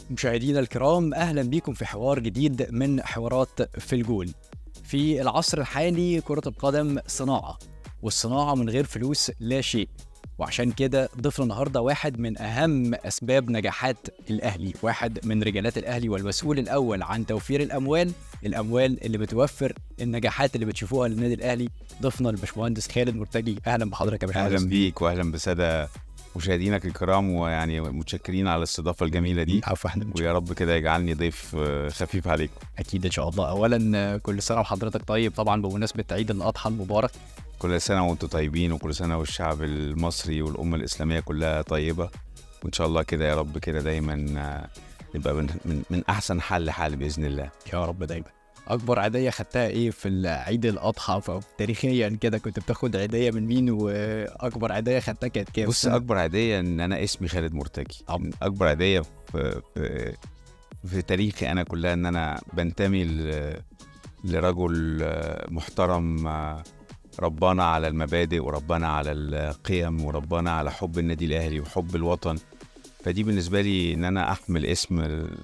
مشاهدينا الكرام اهلا بيكم في حوار جديد من حوارات في الجول في العصر الحالي كرة القدم صناعة والصناعة من غير فلوس لا شيء وعشان كده ضفنا النهارده واحد من اهم اسباب نجاحات الاهلي واحد من رجالات الاهلي والمسؤول الاول عن توفير الاموال الاموال اللي بتوفر النجاحات اللي بتشوفوها للنادي الاهلي ضفنا الباشمهندس خالد مرتجي اهلا بحضرتك يا باشمهندس اهلا بيك واهلا بساده مشاهدينك الكرام ويعني متشكرين على الاستضافه الجميله دي عفوا احنا ويا رب كده يجعلني ضيف آه، خفيف عليكم اكيد ان شاء الله اولا آه، كل سنه وحضرتك طيب طبعا بمناسبه عيد الاضحى المبارك كل سنه وانتم طيبين وكل سنه والشعب المصري والامه الاسلاميه كلها طيبه وان شاء الله كده يا رب كده دايما آه، نبقى من, من, من احسن حال لحال باذن الله يا رب دايما اكبر عيديه خدتها ايه في عيد الاضحى فتاريخيا كده كنت بتاخد عيديه من مين واكبر عيديه خدتها كانت كام بص اكبر عيديه ان انا اسمي خالد مرتجي طبعا. اكبر عيديه في, في في تاريخي انا كلها ان انا بنتمي ل- لرجل آه، محترم آه، ربنا على المبادئ وربنا على القيم وربنا على حب النادي الاهلي وحب الوطن فدي بالنسبه لي ان انا احمل اسم ال-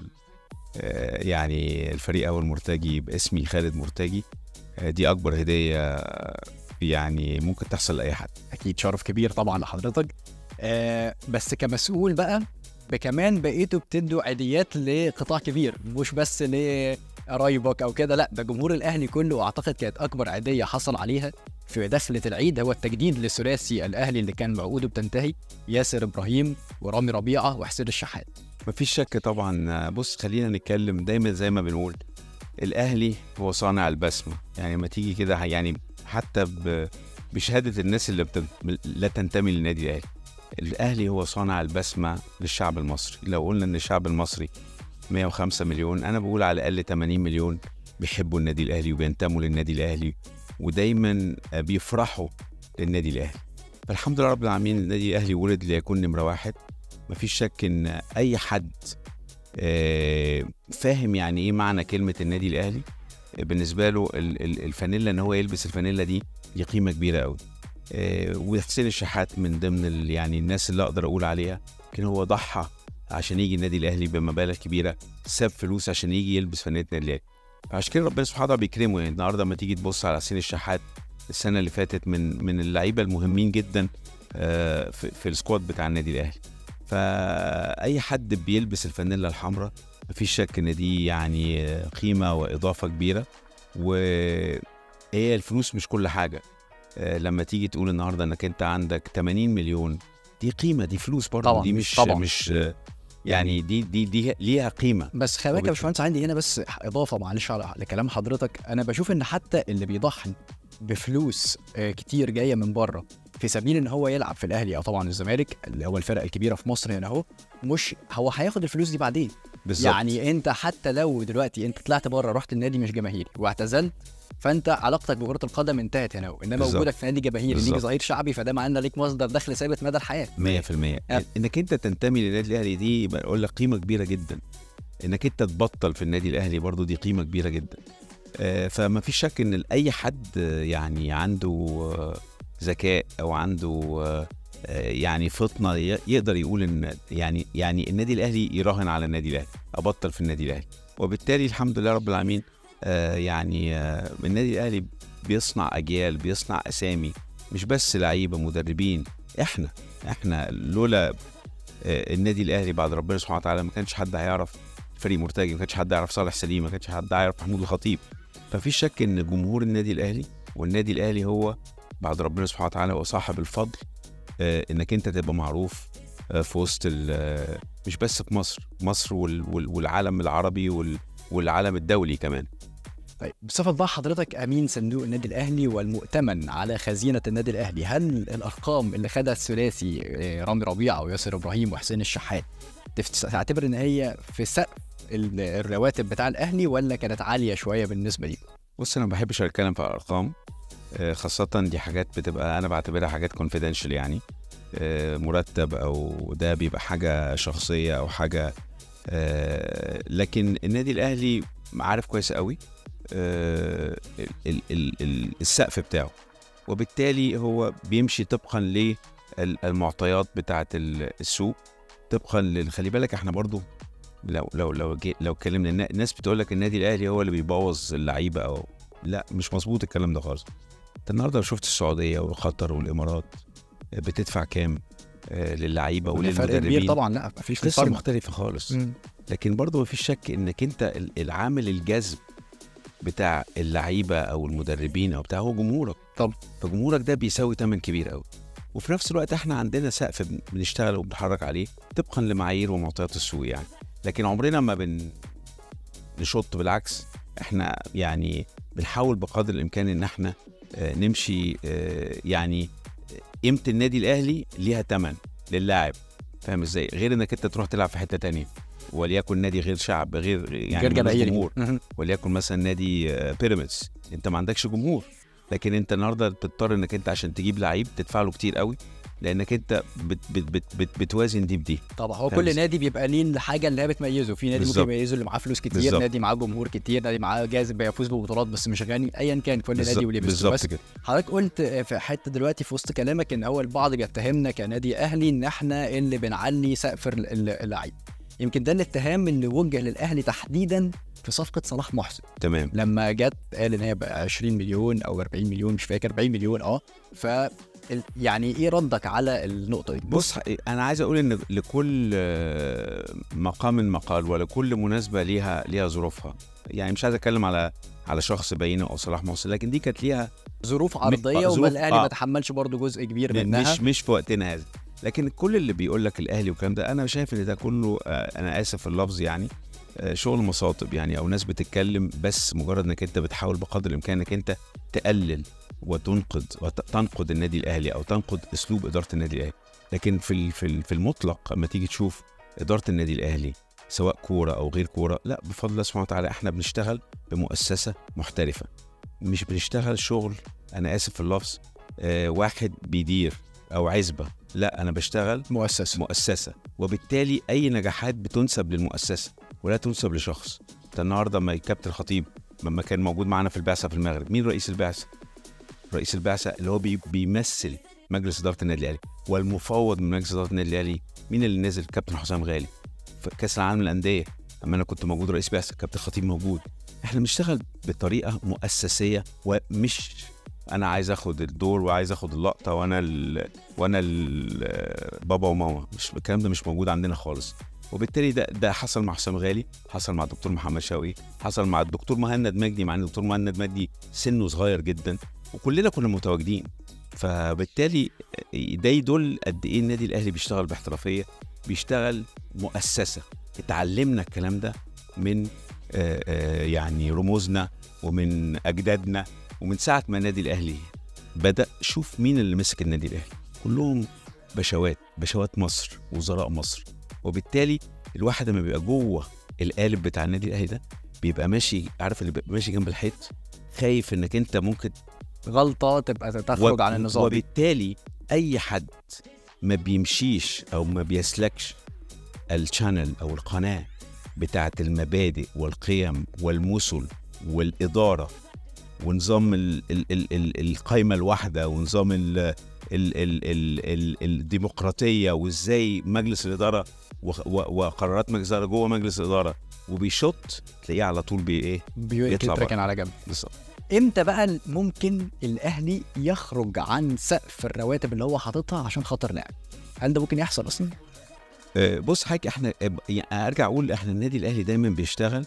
آه، يعني الفريق اول مرتجي باسمي خالد مرتجي آه، دي اكبر هديه آه، يعني ممكن تحصل لاي حد اكيد شرف كبير طبعا لحضرتك آه بس كمسؤول بقى كمان بقيتوا بتدوا عيديات لقطاع كبير مش بس لقرايبك او كده لا ده جمهور الاهلي كله واعتقد كانت اكبر عيديه حصل عليها في دخلة العيد هو التجديد للثلاثي الاهلي اللي كان موعوده بتنتهي ياسر ابراهيم ورامي ربيعه وحسين الشحات مفيش شك طبعا بص خلينا نتكلم دايما زي ما بنقول الاهلي هو صانع البسمه يعني لما تيجي كده يعني حتى ب- بشهاده الناس اللي بت... لا تنتمي للنادي الاهلي الاهلي هو صانع البسمه للشعب المصري لو قلنا ان الشعب المصري 105 مليون انا بقول على الاقل 80 مليون بيحبوا النادي الاهلي وبينتموا للنادي الاهلي ودايما بيفرحوا للنادي الاهلي فالحمد لله رب العالمين النادي الاهلي ولد ليكون نمره واحد مفيش شك ان اي حد آه، فاهم يعني ايه معنى كلمه النادي الاهلي آه، بالنسبه له ال- ال- الفانيلا ان هو يلبس الفانيلا دي دي قيمه كبيره قوي آه، وحسين الشحات من ضمن ال- يعني الناس اللي اقدر اقول عليها كان هو ضحى عشان يجي النادي الاهلي بمبالغ كبيره ساب فلوس عشان يجي يلبس فانيله النادي الاهلي فعشان كده ربنا سبحانه وتعالى بيكرمه يعني النهارده لما تيجي تبص على حسين الشحات السنه اللي فاتت من من اللعيبه المهمين جدا آه، في, في السكواد بتاع النادي الاهلي فاي حد بيلبس الفانيلا الحمراء مفيش شك ان دي يعني قيمه واضافه كبيره وهي الفلوس مش كل حاجه آه، لما تيجي تقول النهارده انك انت عندك 80 مليون دي قيمه دي فلوس برضه طبعاً، دي مش طبعاً. مش آه، يعني دي دي دي ليها قيمه بس خلي بالك وبت- يا باشمهندس عندي هنا بس اضافه معلش على لكلام حضرتك انا بشوف ان حتى اللي بيضحي بفلوس آه، كتير جايه من بره في سبيل ان هو يلعب في الاهلي او طبعا الزمالك اللي هو الفرق الكبيره في مصر هنا اهو مش هو هياخد الفلوس دي بعدين بالظبط يعني انت حتى لو دلوقتي انت طلعت بره رحت النادي مش جماهيري واعتزلت فانت علاقتك بكره القدم انتهت هنا انما بالظبط. وجودك في نادي جماهيري ليك بالظبط. ظهير شعبي فده معناه ليك مصدر دخل ثابت مدى الحياه 100% أه. انك انت تنتمي للنادي الاهلي دي بقول لك قيمه كبيره جدا انك انت تبطل في النادي الاهلي برضو دي قيمه كبيره جدا آه، فما فيش شك ان اي حد آه، يعني عنده آه، ذكاء او عنده آه، آه، يعني فطنه ي- يقدر يقول ان يعني يعني النادي الاهلي يراهن على النادي الاهلي ابطل في النادي الاهلي وبالتالي الحمد لله رب العالمين آه، يعني آه، النادي الاهلي بيصنع اجيال بيصنع اسامي مش بس لعيبه مدربين احنا احنا لولا آه، النادي الاهلي بعد ربنا سبحانه وتعالى ما كانش حد هيعرف فريق مرتجي ما كانش حد يعرف صالح سليم ما كانش حد هيعرف محمود الخطيب ففيش شك ان جمهور النادي الاهلي والنادي الاهلي هو بعد ربنا سبحانه وتعالى هو صاحب الفضل آه، انك انت تبقى معروف آه، في وسط ال- آه، مش بس في مصر مصر وال- وال- والعالم العربي وال- والعالم الدولي كمان طيب بصفة بقى حضرتك أمين صندوق النادي الأهلي والمؤتمن على خزينة النادي الأهلي هل الأرقام اللي خدها الثلاثي آه، رامي ربيعة وياسر إبراهيم وحسين الشحات تفت- تعتبر إن هي في سقف ال- الرواتب بتاع الأهلي ولا كانت عالية شوية بالنسبة لي؟ بص انا ما بحبش اتكلم في الارقام آه، خاصة دي حاجات بتبقى انا بعتبرها حاجات كونفيدنشال يعني آه، مرتب او ده بيبقى حاجة شخصية او حاجة آه، لكن النادي الاهلي عارف كويس قوي آه، ال- ال- ال- السقف بتاعه وبالتالي هو بيمشي طبقا للمعطيات بتاعه ال- السوق طبقا لل- خلي بالك احنا برضو لو لو لو جي لو اتكلمنا النا- الناس بتقول لك النادي الاهلي هو اللي بيبوظ اللعيبه او لا مش مظبوط الكلام ده خالص انت النهارده لو شفت السعوديه وقطر والامارات بتدفع كام آه، للعيبه فرق كبير وللمدربين طبعا لا مفيش قصه مقارنه مختلفه خالص مم. لكن برضه مفيش شك انك انت ال- العامل الجذب بتاع اللعيبه او المدربين او بتاع هو جمهورك طبعا. فجمهورك ده بيساوي ثمن كبير قوي وفي نفس الوقت احنا عندنا سقف بن- بنشتغل وبنتحرك عليه طبقا لمعايير ومعطيات السوق يعني لكن عمرنا ما بن نشط بالعكس احنا يعني بنحاول بقدر الامكان ان احنا آه، نمشي آه، يعني قيمه النادي الاهلي ليها ثمن للاعب فاهم ازاي غير انك انت تروح تلعب في حته تانية وليكن نادي غير شعب غير يعني غير ملوش جماهيري جمهور مهم. وليكن مثلا نادي آه، بيراميدز انت ما عندكش جمهور لكن انت النهارده بتضطر انك انت عشان تجيب لعيب تدفع له كتير قوي لانك انت بت بت بت بت بتوازن دي بدي طبعا هو فاهم كل ازاي؟ نادي بيبقى ليه الحاجه اللي هي بتميزه في نادي ممكن بالظبط. يميزه اللي معاه فلوس كتير بالظبط. نادي معاه جمهور كتير نادي معاه جاذب بيفوز ببطولات بس مش غني ايا كان كل نادي بالظبط- وليه بس بالظبط كده حضرتك قلت في حته دلوقتي في وسط كلامك ان هو البعض بيتهمنا كنادي اهلي ان احنا اللي بنعلي سقف ال- ال- اللعيب يمكن ده الاتهام اللي وجه للاهلي تحديدا في صفقه صلاح محسن تمام لما جت قال ان هي بقى 20 مليون او 40 مليون مش فاكر 40 مليون اه ف ال- يعني ايه ردك على النقطه دي بص انا عايز اقول ان لكل آه، مقام مقال ولكل مناسبه ليها ليها ظروفها يعني مش عايز اتكلم على على شخص بعينه او صلاح محسن لكن دي كانت ليها ظروف آه، عرضيه وما ظروف- الاهلي آه. ما تحملش برضه جزء كبير منها مش مش في وقتنا هذا لكن كل اللي بيقول لك الاهلي والكلام ده انا شايف ان ده كله آه، انا اسف في اللفظ يعني آه، شغل مصاطب يعني او ناس بتتكلم بس مجرد انك انت بتحاول بقدر الامكان انك انت تقلل وتنقد وتنقد النادي الاهلي او تنقد اسلوب اداره النادي الاهلي لكن في ال- في ال- في المطلق لما تيجي تشوف اداره النادي الاهلي سواء كوره او غير كوره لا بفضل الله سبحانه وتعالى احنا بنشتغل بمؤسسه محترفه مش بنشتغل شغل انا اسف في اللفظ آه واحد بيدير او عزبه لا انا بشتغل مؤسسه مؤسسه وبالتالي اي نجاحات بتنسب للمؤسسه ولا تنسب لشخص انت النهارده لما الكابتن الخطيب لما كان موجود معانا في البعثه في المغرب مين رئيس البعثه رئيس البعثه اللي هو بي بيمثل مجلس اداره النادي الاهلي والمفوض من مجلس اداره النادي الاهلي مين اللي نزل كابتن حسام غالي في كاس العالم للانديه اما انا كنت موجود رئيس بعثه كابتن الخطيب موجود احنا بنشتغل بطريقه مؤسسيه ومش انا عايز اخد الدور وعايز اخد اللقطه وانا ال... وانا ال... بابا وماما مش الكلام ده مش موجود عندنا خالص وبالتالي ده ده حصل مع حسام غالي حصل مع الدكتور محمد شوقي حصل مع الدكتور مهند مجدي مع ان الدكتور مهند مجدي سنه صغير جدا وكلنا كنا متواجدين فبالتالي ده يدل قد ايه النادي الاهلي بيشتغل باحترافيه بيشتغل مؤسسه اتعلمنا الكلام ده من آه، آه، يعني رموزنا ومن اجدادنا ومن ساعه ما النادي الاهلي بدا شوف مين اللي مسك النادي الاهلي كلهم بشوات بشوات مصر وزراء مصر وبالتالي الواحد لما بيبقى جوه القالب بتاع النادي الاهلي ده بيبقى ماشي عارف اللي بيبقى ماشي جنب الحيط خايف انك انت ممكن غلطه تبقى تخرج عن النظام وبالتالي اي حد ما بيمشيش او ما بيسلكش الشانل او القناه بتاعت المبادئ والقيم والمثل والاداره ونظام ال ال ال ال القايمه الواحده ونظام ال ال ال ال ال الديمقراطيه وازاي مجلس الاداره وخ- و- وقرارات مجلس الاداره جوه مجلس الاداره وبيشط تلاقيه على طول بي ايه يطلع بيتركن بره. على جنب بالظبط امتى بقى ممكن الاهلي يخرج عن سقف الرواتب اللي هو حاططها عشان خاطر لاعب هل ده ممكن يحصل اصلا آه، بص حاجه احنا آه، يعني ارجع اقول احنا النادي الاهلي دايما بيشتغل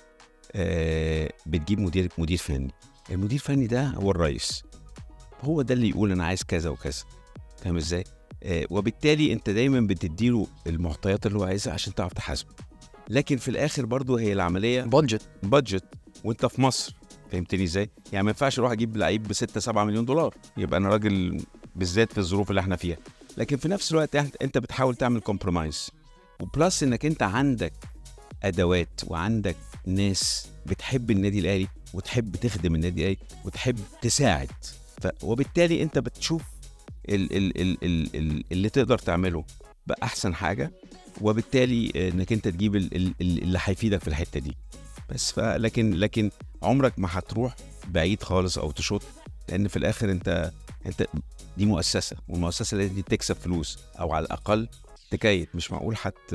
آه، بتجيب مدير مدير فني المدير الفني ده هو الرئيس هو ده اللي يقول انا عايز كذا وكذا فاهم ازاي آه، وبالتالي انت دايما بتديله المعطيات اللي هو عايزها عشان تعرف تحاسبه لكن في الاخر برضو هي العمليه بادجت بادجت وانت في مصر فهمتني ازاي؟ يعني ما ينفعش اروح اجيب لعيب ب 6 7 مليون دولار يبقى انا راجل بالذات في الظروف اللي احنا فيها لكن في نفس الوقت إحنا- انت بتحاول تعمل كومبرومايز وبلس انك انت عندك ادوات وعندك ناس بتحب النادي الاهلي وتحب تخدم النادي الاهلي وتحب تساعد ف... وبالتالي انت بتشوف ال... ال... ال... ال... ال... اللي تقدر تعمله باحسن حاجه وبالتالي انك انت تجيب ال... ال... ال- اللي هيفيدك في الحته دي بس ف... لكن لكن عمرك ما هتروح بعيد خالص او تشوط لان في الاخر انت انت دي مؤسسه والمؤسسه لازم تكسب فلوس او على الاقل تكيت مش معقول حت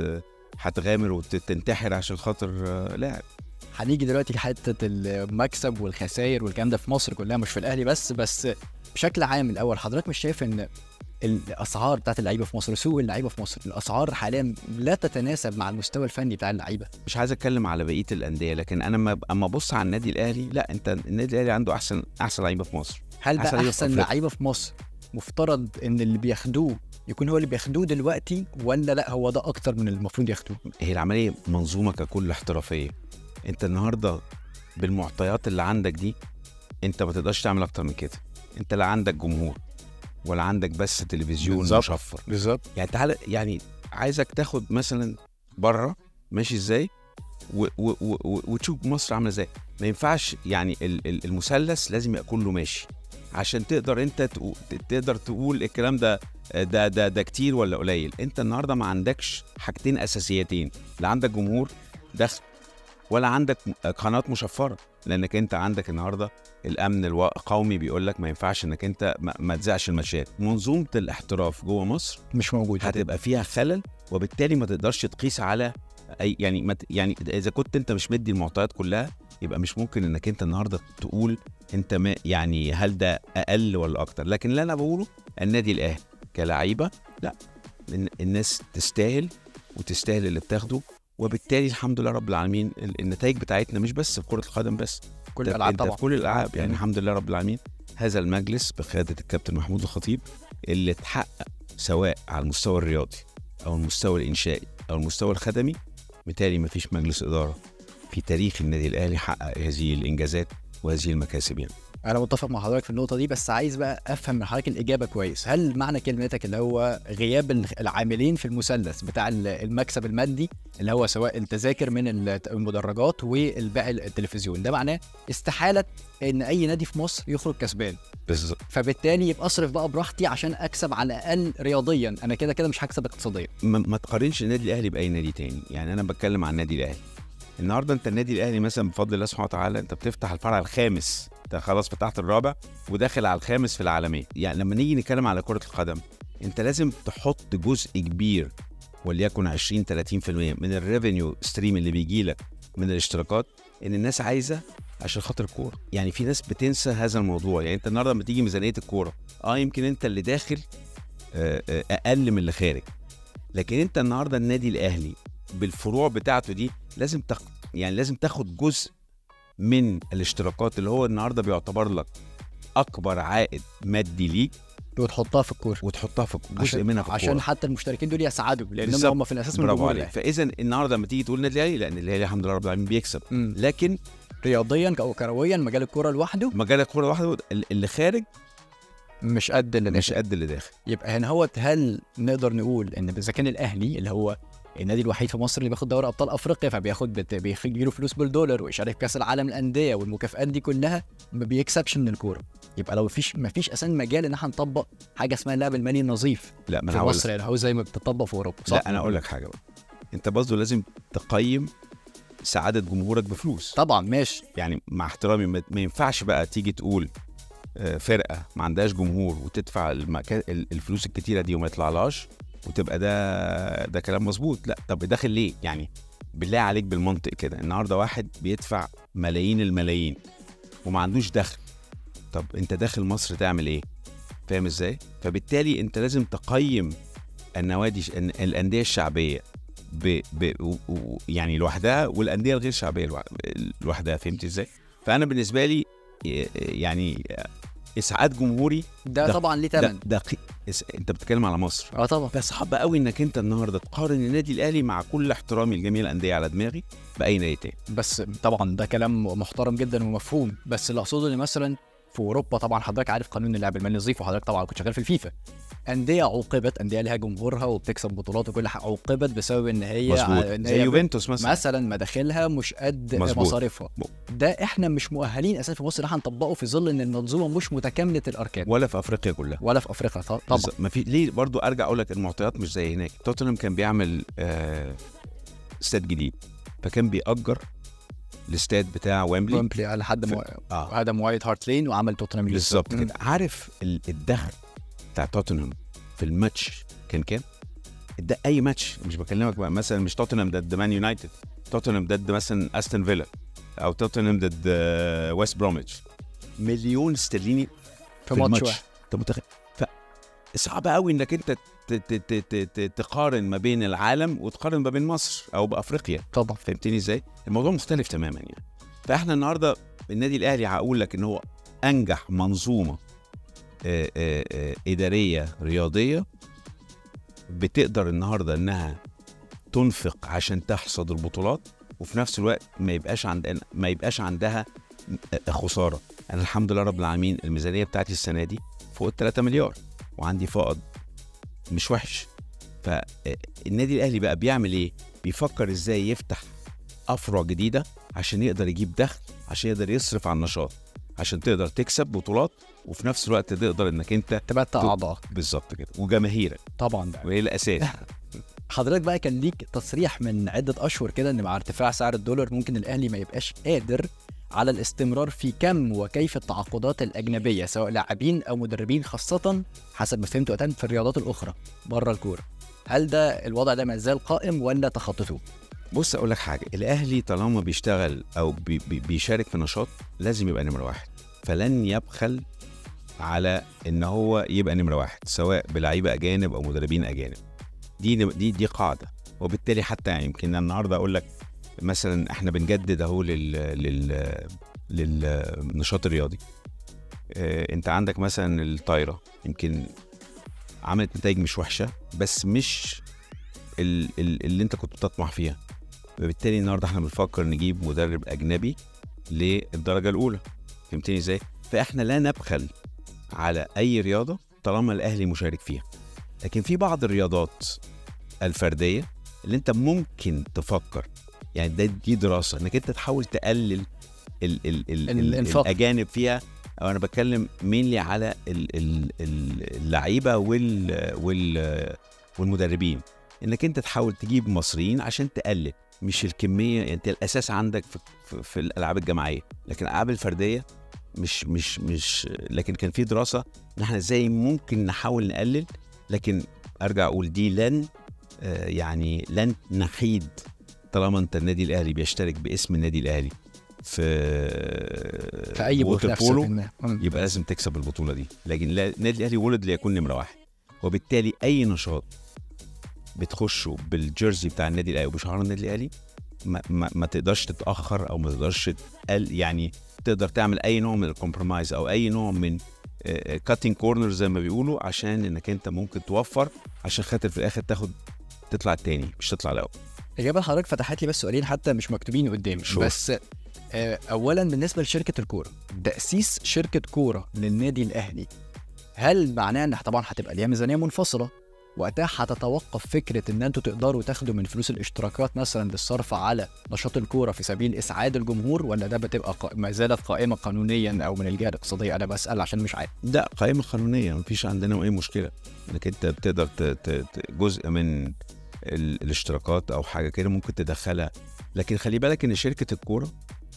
هتغامر وتنتحر عشان خاطر آه، لاعب هنيجي دلوقتي لحته المكسب والخسائر والكلام ده في مصر كلها مش في الاهلي بس بس بشكل عام الاول حضرتك مش شايف ان الاسعار بتاعت اللعيبه في مصر سوق اللعيبه في مصر الاسعار حاليا لا تتناسب مع المستوى الفني بتاع اللعيبه مش عايز اتكلم على بقيه الانديه لكن انا ما- اما ابص على النادي الاهلي لا انت النادي الاهلي عنده احسن احسن لعيبه في مصر هل أحسن بقى لعيبة في احسن أفريقيا. لعيبه في مصر مفترض ان اللي بياخدوه يكون هو اللي بياخدوه دلوقتي ولا لا هو ده اكتر من اللي المفروض ياخدوه هي العمليه منظومه ككل احترافيه انت النهارده بالمعطيات اللي عندك دي انت ما تقدرش تعمل اكتر من كده انت لا عندك جمهور ولا عندك بس تلفزيون بالظبط. مشفر بالظبط يعني تعالى يعني عايزك تاخد مثلا بره ماشي ازاي و و و و وتشوف مصر عامله ازاي ما ينفعش يعني ال- ال- المثلث لازم يبقى كله ماشي عشان تقدر انت تقو- ت- تقدر تقول الكلام ده ده ده ده كتير ولا قليل انت النهارده ما عندكش حاجتين اساسيتين لا عندك جمهور دخل ولا عندك قناه مشفره لانك انت عندك النهارده الامن الوا- القومي بيقول لك ما ينفعش انك انت ما, ما تذيعش الماتشات منظومه الاحتراف جوه مصر مش موجود هتبقى فيها خلل وبالتالي ما تقدرش تقيس على اي يعني ما ت- يعني اذا كنت انت مش مدي المعطيات كلها يبقى مش ممكن انك انت النهارده تقول انت ما يعني هل ده اقل ولا اكتر لكن اللي انا بقوله النادي الاهلي كلعيبه لا الن- الناس تستاهل وتستاهل اللي بتاخده وبالتالي الحمد لله رب العالمين ال- النتائج بتاعتنا مش بس في كره القدم بس كل ده- الالعاب انت طبعا في كل الالعاب يعني مم. الحمد لله رب العالمين هذا المجلس بقياده الكابتن محمود الخطيب اللي اتحقق سواء على المستوى الرياضي او المستوى الانشائي او المستوى الخدمي بالتالي ما فيش مجلس اداره في تاريخ النادي الاهلي حقق هذه الانجازات وهذه المكاسب يعني انا متفق مع حضرتك في النقطه دي بس عايز بقى افهم من حضرتك الاجابه كويس هل معنى كلمتك اللي هو غياب ال- العاملين في المثلث بتاع ال- المكسب المادي اللي هو سواء التذاكر من ال- المدرجات والباقي التلفزيون ده معناه استحاله ان اي نادي في مصر يخرج كسبان بالظبط فبالتالي يبقى اصرف بقى براحتي عشان اكسب على الاقل رياضيا انا كده كده مش هكسب اقتصاديا ما, ما تقارنش النادي الاهلي باي نادي تاني يعني انا بتكلم عن النادي الاهلي النهارده انت النادي الاهلي مثلا بفضل الله سبحانه وتعالى انت بتفتح الفرع الخامس انت خلاص فتحت الرابع وداخل على الخامس في العالميه يعني لما نيجي نتكلم على كره القدم انت لازم تحط جزء كبير وليكن 20 30% من الريفينيو ستريم اللي بيجي لك من الاشتراكات ان الناس عايزه عشان خاطر الكوره يعني في ناس بتنسى هذا الموضوع يعني انت النهارده لما تيجي ميزانيه الكوره اه يمكن انت اللي داخل آه، آه، اقل من اللي خارج لكن انت النهارده النادي الاهلي بالفروع بتاعته دي لازم تاخد يعني لازم تاخد جزء من الاشتراكات اللي هو النهارده بيعتبر لك اكبر عائد مادي ليك وتحطها في الكوره وتحطها في جزء عشان- منها في عشان الكورة. حتى المشتركين دول يسعدوا لانهم بالظبط. هم في الاساس من برافو جمهور عليك الأهلي. فاذا النهارده لما تيجي تقول النادي الاهلي لا النادي الاهلي الحمد لله رب العالمين بيكسب مم. لكن رياضيا او كرويا مجال الكوره لوحده مجال الكوره لوحده اللي خارج مش قد اللي مش قد اللي داخل يبقى هنا هو هل نقدر نقول ان اذا كان الاهلي اللي هو النادي الوحيد في مصر اللي بياخد دوري ابطال افريقيا فبياخد بت- بيجي له فلوس بالدولار ويشارك في كاس العالم للانديه والمكافآت دي كلها ما بيكسبش من الكوره يبقى لو فيش ما فيش اساسا مجال ان احنا نطبق حاجه اسمها اللعب المالي النظيف لا ما في انا هقول مصر يعني هو زي ما بتطبق في اوروبا صح؟ لا انا اقول لك حاجه بقى انت برضه لازم تقيم سعاده جمهورك بفلوس طبعا ماشي يعني مع احترامي ما ما ينفعش بقى تيجي تقول آه، فرقه ما عندهاش جمهور وتدفع المكا... ال- الفلوس الكتيره دي وما يطلعلهاش وتبقى ده ده كلام مظبوط لا طب داخل ليه يعني بالله عليك بالمنطق كده النهارده واحد بيدفع ملايين الملايين وما عندوش دخل طب انت داخل مصر تعمل ايه فاهم ازاي فبالتالي انت لازم تقيم النوادي الأن- الانديه الشعبيه ب... ب... و... و... يعني لوحدها والانديه الغير شعبيه لوح- لوحدها فهمت ازاي فانا بالنسبه لي ي- يعني اسعاد جمهوري ده, ده- طبعا ليه ده, ثمن ده قي- اس... انت بتتكلم على مصر اه طبعا بس صعب قوي انك انت النهارده تقارن النادي الاهلي مع كل احترامي لجميع الانديه على دماغي باي نادي تاني بس طبعا ده كلام محترم جدا ومفهوم بس اللي اقصده ان مثلا في اوروبا طبعا حضرتك عارف قانون اللعب المالي النظيف وحضرتك طبعا كنت شغال في الفيفا انديه عوقبت انديه ليها جمهورها وبتكسب بطولات وكل حاجه عوقبت بسبب ان هي مظبوط ان زي هي يوفنتوس مثلا مثلا مداخلها مش قد مظبوط. مصاريفها م- ده احنا مش مؤهلين اساسا في مصر ان احنا نطبقه في ظل ان المنظومه مش متكامله الاركان ولا في افريقيا كلها ولا في افريقيا ط- طبعا بالظبط. ما في ليه برضو ارجع اقول لك المعطيات مش زي هناك توتنهام كان بيعمل آه استاد جديد فكان بيأجر الاستاد بتاع ويمبلي ويمبلي على حد في- مو... اه هدم وايت هارت لين وعمل توتنهام يوسف. بالظبط مم. كده عارف ال- الدخل بتاع توتنهام في الماتش كان كام ده اي ماتش مش بكلمك بقى مثلا مش توتنهام ضد مان يونايتد توتنهام ضد مثلا استون فيلا او توتنهام ضد آه، ويست بروميتش مليون استرليني في ماتش واحد انت متخيل ف صعب قوي انك انت ت- ت- ت- ت- ت- تقارن ما بين العالم وتقارن ما بين مصر او بافريقيا طبعا فهمتني ازاي؟ الموضوع مختلف تماما يعني فاحنا النهارده النادي الاهلي هقول لك ان هو انجح منظومه آه، آه، آه، اداريه رياضيه بتقدر النهارده انها تنفق عشان تحصد البطولات وفي نفس الوقت ما يبقاش عند ما يبقاش عندها آه، خساره انا الحمد لله رب العالمين الميزانيه بتاعتي السنه دي فوق ال 3 مليار وعندي فائض مش وحش فالنادي الاهلي بقى بيعمل ايه بيفكر ازاي يفتح افرع جديده عشان يقدر يجيب دخل عشان يقدر يصرف على النشاط عشان تقدر تكسب بطولات وفي نفس الوقت تقدر انك انت تبقى اعضاء بالظبط كده وجماهيرك طبعا بقى وهي الاساس حضرتك بقى كان ليك تصريح من عده اشهر كده ان مع ارتفاع سعر الدولار ممكن الاهلي ما يبقاش قادر على الاستمرار في كم وكيف التعاقدات الاجنبيه سواء لاعبين او مدربين خاصه حسب ما فهمت وقتها في الرياضات الاخرى بره الكوره هل ده الوضع ده ما زال قائم ولا تخططوه؟ بص اقول لك حاجه الاهلي طالما بيشتغل او بي بي بيشارك في نشاط لازم يبقى نمره واحد فلن يبخل على ان هو يبقى نمره واحد سواء بلعيبه اجانب او مدربين اجانب دي دي دي قاعده وبالتالي حتى يعني يمكن النهارده اقول لك مثلا احنا بنجدد اهو لل لل للنشاط الرياضي اه انت عندك مثلا الطايره يمكن عملت نتائج مش وحشه بس مش ال- ال- اللي انت كنت بتطمح فيها فبالتالي النهارده احنا بنفكر نجيب مدرب اجنبي للدرجه الاولى فهمتني ازاي فاحنا لا نبخل على اي رياضه طالما الاهلي مشارك فيها لكن في بعض الرياضات الفرديه اللي انت ممكن تفكر يعني ده دي دراسه انك انت تحاول تقلل ال ال ال ال الإنفاق. الاجانب فيها او انا بتكلم مينلي على ال- ال- ال- اللعيبه وال وال والمدربين انك انت تحاول تجيب مصريين عشان تقلل مش الكميه يعني انت الاساس عندك في, في, في الالعاب الجماعيه لكن الالعاب الفرديه مش مش مش لكن كان في دراسه ان احنا ازاي ممكن نحاول نقلل لكن ارجع اقول دي لن آه، يعني لن نحيد طالما انت النادي الاهلي بيشترك باسم النادي الاهلي في في اي ووتر منافسه بولو ما. مم. يبقى لازم تكسب البطوله دي لكن لا- النادي الاهلي ولد ليكون نمره واحد وبالتالي اي نشاط بتخشه بالجيرزي بتاع النادي الاهلي وبشعار النادي الاهلي ما, ما, ما تقدرش تتاخر او ما تقدرش تقل يعني تقدر تعمل اي نوع من الكومبرومايز او اي نوع من كاتنج كورنر زي ما بيقولوا عشان انك انت ممكن توفر عشان خاطر في الاخر تاخد تطلع التاني مش تطلع الاول اجابه حضرتك فتحت لي بس سؤالين حتى مش مكتوبين قدامي شور. بس آه، اولا بالنسبه لشركه الكوره تاسيس شركه كوره للنادي الاهلي هل معناه ان طبعا هتبقى ليها ميزانيه منفصله وقتها هتتوقف فكره ان انتوا تقدروا تاخدوا من فلوس الاشتراكات مثلا للصرف على نشاط الكوره في سبيل اسعاد الجمهور ولا ده بتبقى قا- ما زالت قائمه قانونيا او من الجهه الاقتصاديه انا بسال عشان مش عارف لا قائمة قانونية مفيش عندنا أي مشكلة إنك أنت بتقدر ت- ت- ت- جزء من ال- الاشتراكات أو حاجة كده ممكن تدخلها لكن خلي بالك إن شركة الكورة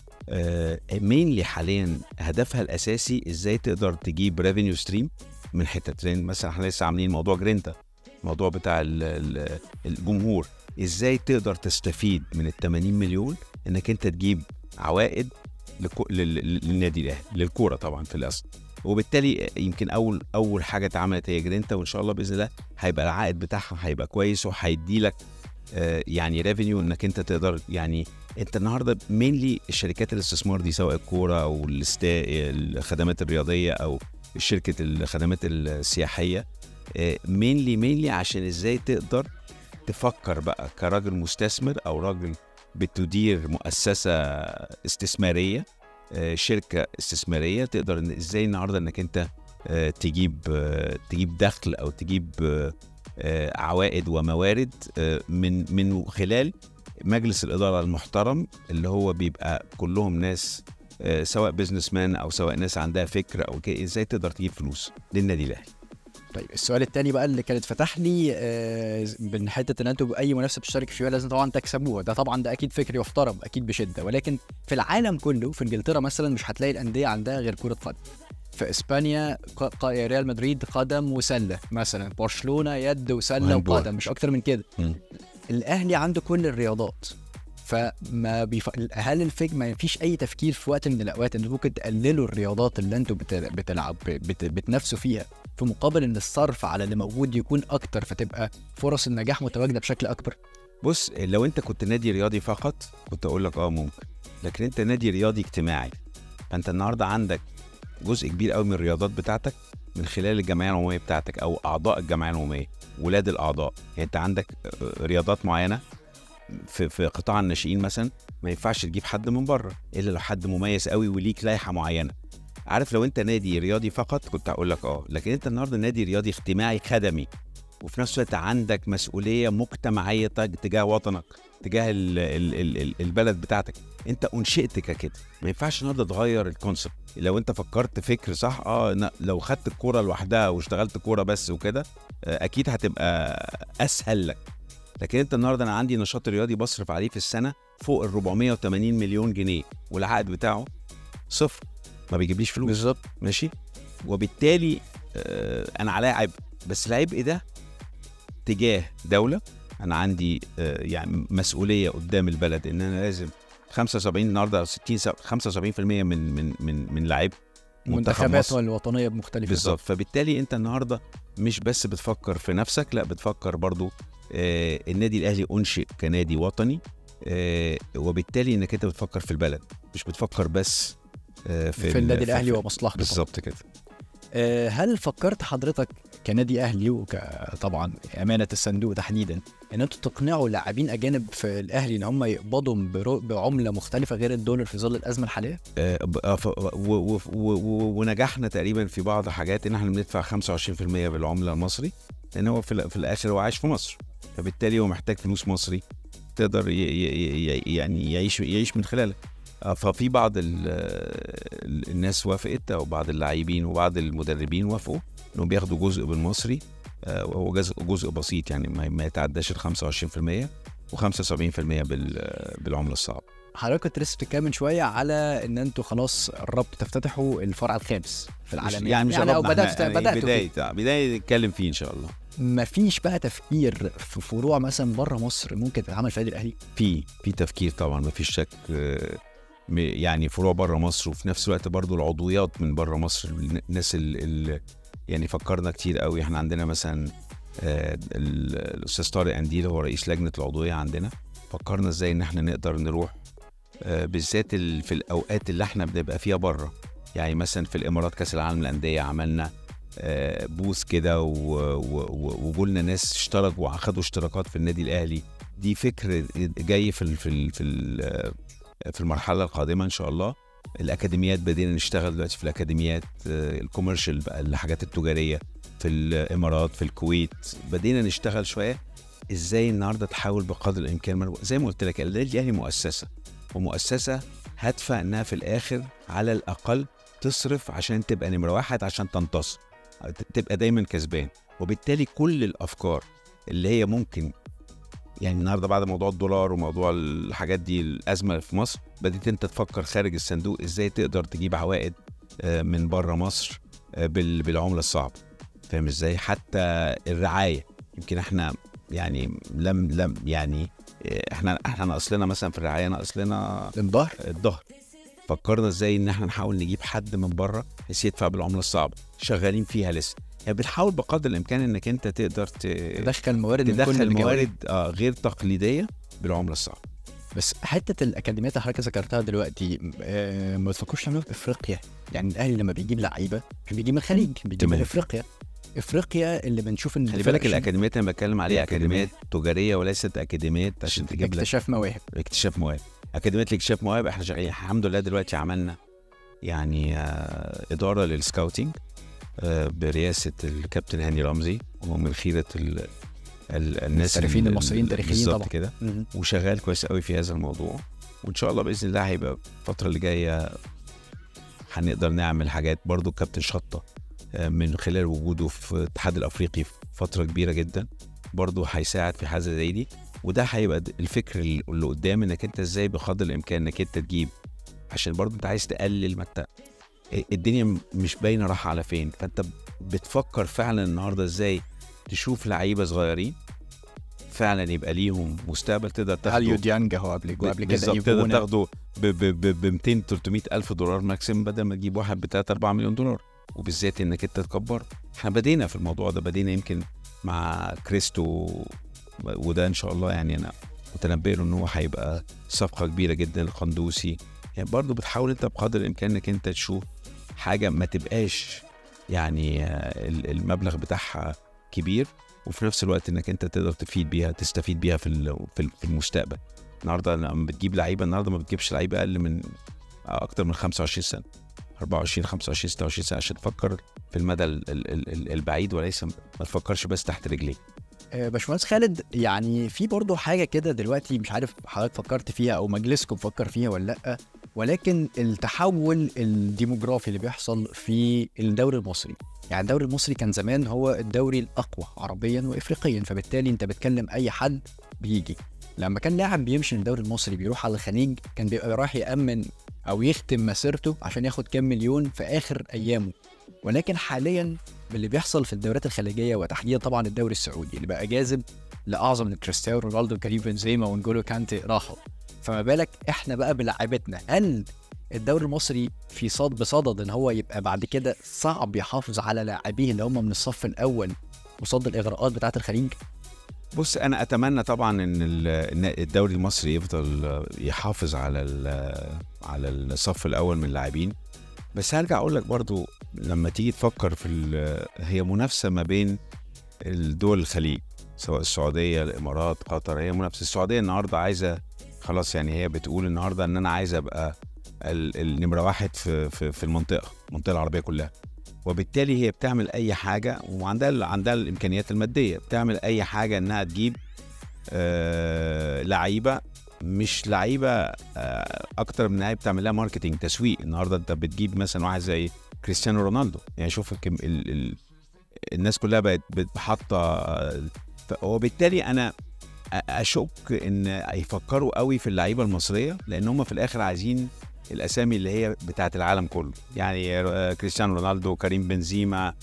مينلي حاليا هدفها الأساسي إزاي تقدر تجيب ريفينيو ستريم من حتت لأن مثلا احنا لسه عاملين موضوع جرينتا الموضوع بتاع ال- ال- الجمهور إزاي تقدر تستفيد من ال 80 مليون إنك أنت تجيب عوائد لكو- لل- لل- للنادي الأهلي للكورة طبعا في الأصل وبالتالي يمكن اول اول حاجه اتعملت هي جرينتا وان شاء الله باذن الله هيبقى العائد بتاعها هيبقى كويس وهيدي لك آه، يعني ريفينيو انك انت تقدر يعني انت النهارده مينلي الشركات الاستثمار دي سواء الكوره او الاستا الخدمات الرياضيه او شركه الخدمات السياحيه مينلي مينلي عشان ازاي تقدر تفكر بقى كراجل مستثمر او راجل بتدير مؤسسه استثماريه آه، شركه استثماريه تقدر إن ازاي النهارده انك انت آه، تجيب آه، تجيب دخل او تجيب آه، آه، عوائد وموارد آه، من من خلال مجلس الاداره المحترم اللي هو بيبقى كلهم ناس آه، سواء بزنس مان او سواء ناس عندها فكر او كده ازاي تقدر تجيب فلوس للنادي الاهلي طيب السؤال التاني بقى اللي كانت فتح لي آه، من حته ان انتوا باي منافسه بتشترك فيها لازم طبعا تكسبوها ده طبعا ده اكيد فكر يحترم اكيد بشده ولكن في العالم كله في انجلترا مثلا مش هتلاقي الانديه عندها غير كره قدم في اسبانيا ق- ق- ريال مدريد قدم وسله مثلا برشلونه يد وسله وهاندبول. وقدم مش اكتر من كده مم. الاهلي عنده كل الرياضات فما بيف... هل الفكر ما فيش اي تفكير في وقت من الاوقات ان ممكن تقللوا الرياضات اللي انتوا بت... بتلعب بت... بتنافسوا فيها في مقابل ان الصرف على اللي موجود يكون اكتر فتبقى فرص النجاح متواجده بشكل اكبر بص لو انت كنت نادي رياضي فقط كنت اقول لك اه ممكن لكن انت نادي رياضي اجتماعي فانت النهارده عندك جزء كبير قوي من الرياضات بتاعتك من خلال الجمعيه العموميه بتاعتك او اعضاء الجمعيه العموميه ولاد الاعضاء يعني انت عندك آه، رياضات معينه في في قطاع الناشئين مثلا ما ينفعش تجيب حد من بره الا لو حد مميز قوي وليك لائحه معينه عارف لو انت نادي رياضي فقط كنت هقول لك اه لكن انت النهارده نادي رياضي اجتماعي خدمي وفي نفس الوقت عندك مسؤوليه مجتمعيه تج- تجاه وطنك تجاه ال ال ال ال البلد بتاعتك انت انشئت كده ما ينفعش النهارده تغير الكونسبت لو انت فكرت فكر صح اه ن- لو خدت الكوره لوحدها واشتغلت كوره بس وكده آه، اكيد هتبقى اسهل لك لكن انت النهارده انا عندي نشاط رياضي بصرف عليه في السنه فوق ال 480 مليون جنيه والعائد بتاعه صفر ما بيجيبليش فلوس بالظبط ماشي وبالتالي آه، انا عليا عبء بس العبء ده تجاه دوله انا عندي آه، يعني مسؤوليه قدام البلد ان انا لازم 75 النهارده أو 60 سب- 75% من من من من لعيب منتخب المنتخبات مصر. الوطنيه مختلفه بالظبط فبالتالي انت النهارده مش بس بتفكر في نفسك لا بتفكر برضو آه النادي الاهلي انشئ كنادي وطني آه وبالتالي انك انت بتفكر في البلد مش بتفكر بس آه في, ال- النادي في- الاهلي في- ومصلحته طبعاً. بالظبط كده آه، هل فكرت حضرتك كنادي اهلي وطبعا امانه الصندوق تحديدا ان انتوا تقنعوا لاعبين اجانب في الاهلي ان هم يقبضوا برو- بعمله مختلفه غير الدولار في ظل الازمه الحاليه؟ آه، ب- آه، ف- و- و- و- و- ونجحنا تقريبا في بعض الحاجات ان احنا بندفع 25% بالعمله المصري لان هو في, الأ- في الاخر هو عايش في مصر فبالتالي هو محتاج فلوس مصري تقدر ي- ي- ي- يعني يعيش يعيش من خلالها آه، ففي بعض ال- ال- الناس وافقت او بعض اللاعبين وبعض المدربين وافقوا انهم بياخدوا جزء بالمصري آه، وهو جزء جزء بسيط يعني ما ما يتعداش ال 25% و75% بال- بالعمله الصعبه حضرتك كنت لسه بتتكلم من شويه على ان انتوا خلاص قربتوا تفتتحوا الفرع الخامس في مش- العالميه يعني مش او قربنا، بدات إحنا يعني بداتوا بدايه فيه. آه، بدايه نتكلم فيه ان شاء الله مفيش بقى تفكير في فروع مثلا بره مصر ممكن تتعمل في النادي الاهلي؟ في في تفكير طبعا ما فيش شك آه، م- يعني فروع بره مصر وفي نفس الوقت برضو العضويات من بره مصر الناس اللي يعني فكرنا كتير قوي احنا عندنا مثلا آه، ال- الاستاذ طارق انديل هو رئيس لجنه العضويه عندنا فكرنا ازاي ان احنا نقدر نروح آه، بالذات ال- في الاوقات اللي احنا بنبقى فيها بره يعني مثلا في الامارات كاس العالم للانديه عملنا آه، بوث كده و- و- و- وجولنا ناس اشتركوا واخدوا اشتراكات في النادي الاهلي دي فكر جاي في ال- في ال- في ال- في المرحله القادمه ان شاء الله الاكاديميات بدينا نشتغل دلوقتي في الاكاديميات آه، الكوميرشال بقى الحاجات التجاريه في الامارات في الكويت بدينا نشتغل شويه ازاي النهارده تحاول بقدر الامكان مرو- زي ما قلت لك النادي الاهلي مؤسسه ومؤسسه هادفه انها في الاخر على الاقل تصرف عشان تبقى نمره واحد عشان تنتصر ت- تبقى دايما كسبان وبالتالي كل الافكار اللي هي ممكن يعني النهارده بعد موضوع الدولار وموضوع الحاجات دي الازمه في مصر بديت انت تفكر خارج الصندوق ازاي تقدر تجيب عوائد آه، من بره مصر آه، بال- بالعمله الصعبه فاهم ازاي حتى الرعايه يمكن احنا يعني لم لم يعني آه، احنا احنا اصلنا مثلا في الرعايه ناقص لنا الظهر الظهر فكرنا ازاي ان احنا نحاول نجيب حد من بره بحيث يدفع بالعمله الصعبه شغالين فيها لسه يعني بنحاول بقدر الامكان انك انت تقدر ت... تدخل موارد من كل تدخل الجوانب. موارد آه غير تقليديه بالعمله الصعبه بس حته الاكاديميات اللي حضرتك ذكرتها دلوقتي آه، ما تفكروش تعملوها في افريقيا يعني الاهلي لما بيجيب لعيبه مش بيجيب من الخليج بيجيب تمام. من افريقيا افريقيا اللي بنشوف ان خلي الفرق بالك عشان الاكاديميات اللي بتكلم عليها اكاديميات تجاريه وليست اكاديميات عشان تجيب لك اكتشاف مواهب اكتشاف مواهب اكاديميه لاكتشاف مواهب احنا شغالين الحمد لله دلوقتي عملنا يعني آه اداره للسكاوتنج آه برئاسه الكابتن هاني رمزي ومن خيره ال ال الناس المحترفين ال- المصريين تاريخيين بالظبط طبعا. كده مهم. وشغال كويس قوي في هذا الموضوع وان شاء الله باذن الله هيبقى الفتره اللي جايه هنقدر نعمل حاجات برضو الكابتن شطه آه، من خلال وجوده في الاتحاد الافريقي في فتره كبيره جدا برضو هيساعد في حاجه زي دي وده هيبقى د- الفكر اللي قدام انك انت ازاي بقدر الامكان انك انت تجيب عشان برضو انت عايز تقلل ما انت الدنيا م- مش باينه رايحه على فين فانت بتفكر فعلا النهارده ازاي تشوف لعيبه صغيرين فعلا يبقى ليهم مستقبل تقدر تاخده هاليو ديانج هو قبل قبل كده بالظبط تقدر ايفونا تاخده ب ب ب 200 300 الف دولار ماكسيم بدل ما تجيب واحد ب 3 4 مليون دولار وبالذات انك انت تكبره احنا بدينا في الموضوع ده بدينا يمكن مع كريستو وده ان شاء الله يعني انا متنبئ له ان هو هيبقى صفقه كبيره جدا القندوسي يعني برضه بتحاول انت بقدر الامكان انك انت تشوف حاجه ما تبقاش يعني آه، ال- المبلغ بتاعها كبير وفي نفس الوقت انك انت تقدر تفيد بيها تستفيد بيها في ال- في ال- في المستقبل النهارده لما بتجيب لعيبه النهارده ما بتجيبش لعيبه اقل من اكتر من 25 سنه 24 25 26 سنه عشان تفكر في المدى ال- ال- ال- ال- البعيد وليس ما تفكرش بس تحت رجليك آه، باشمهندس خالد يعني في برضه حاجه كده دلوقتي مش عارف حضرتك فكرت فيها او مجلسكم فكر فيها ولا لا ولكن التحول الديموغرافي اللي بيحصل في الدوري المصري يعني الدوري المصري كان زمان هو الدوري الاقوى عربيا وافريقيا فبالتالي انت بتكلم اي حد بيجي لما كان لاعب بيمشي من الدوري المصري بيروح على الخليج كان بيبقى رايح يامن او يختم مسيرته عشان ياخد كام مليون في اخر ايامه ولكن حاليا باللي بيحصل في الدوريات الخليجيه وتحديدا طبعا الدوري السعودي اللي بقى جاذب لاعظم من كريستيانو رونالدو وكريم بنزيما ونجولو كانتي راحوا فما بالك احنا بقى بلعيبتنا هل الدوري المصري في صاد بصدد ان هو يبقى بعد كده صعب يحافظ على لاعبيه اللي هم من الصف الاول قصاد الاغراءات بتاعه الخليج بص انا اتمنى طبعا ان ال- إن الدوري المصري يفضل يحافظ على ال- على الصف الاول من اللاعبين بس هرجع اقول لك برضو لما تيجي تفكر في ال- هي منافسه ما بين الدول الخليج سواء السعوديه الامارات قطر هي منافسه السعوديه النهارده عايزه خلاص يعني هي بتقول النهارده ان انا عايزه ابقى ال- النمره واحد في في, في المنطقه المنطقه العربيه كلها وبالتالي هي بتعمل اي حاجه وعندها عندها الامكانيات الماديه بتعمل اي حاجه انها تجيب آه لعيبه مش لعيبه آه اكتر من لعيبه بتعمل لها ماركتنج تسويق النهارده انت بتجيب مثلا واحد زي كريستيانو رونالدو يعني شوف الكم ال ال الناس كلها بقت بت- حاطه آه، ف- وبالتالي انا أ- اشك ان يفكروا قوي في اللعيبه المصريه لان هم في الاخر عايزين الاسامي اللي هي بتاعه العالم كله يعني آه، كريستيانو رونالدو كريم بنزيما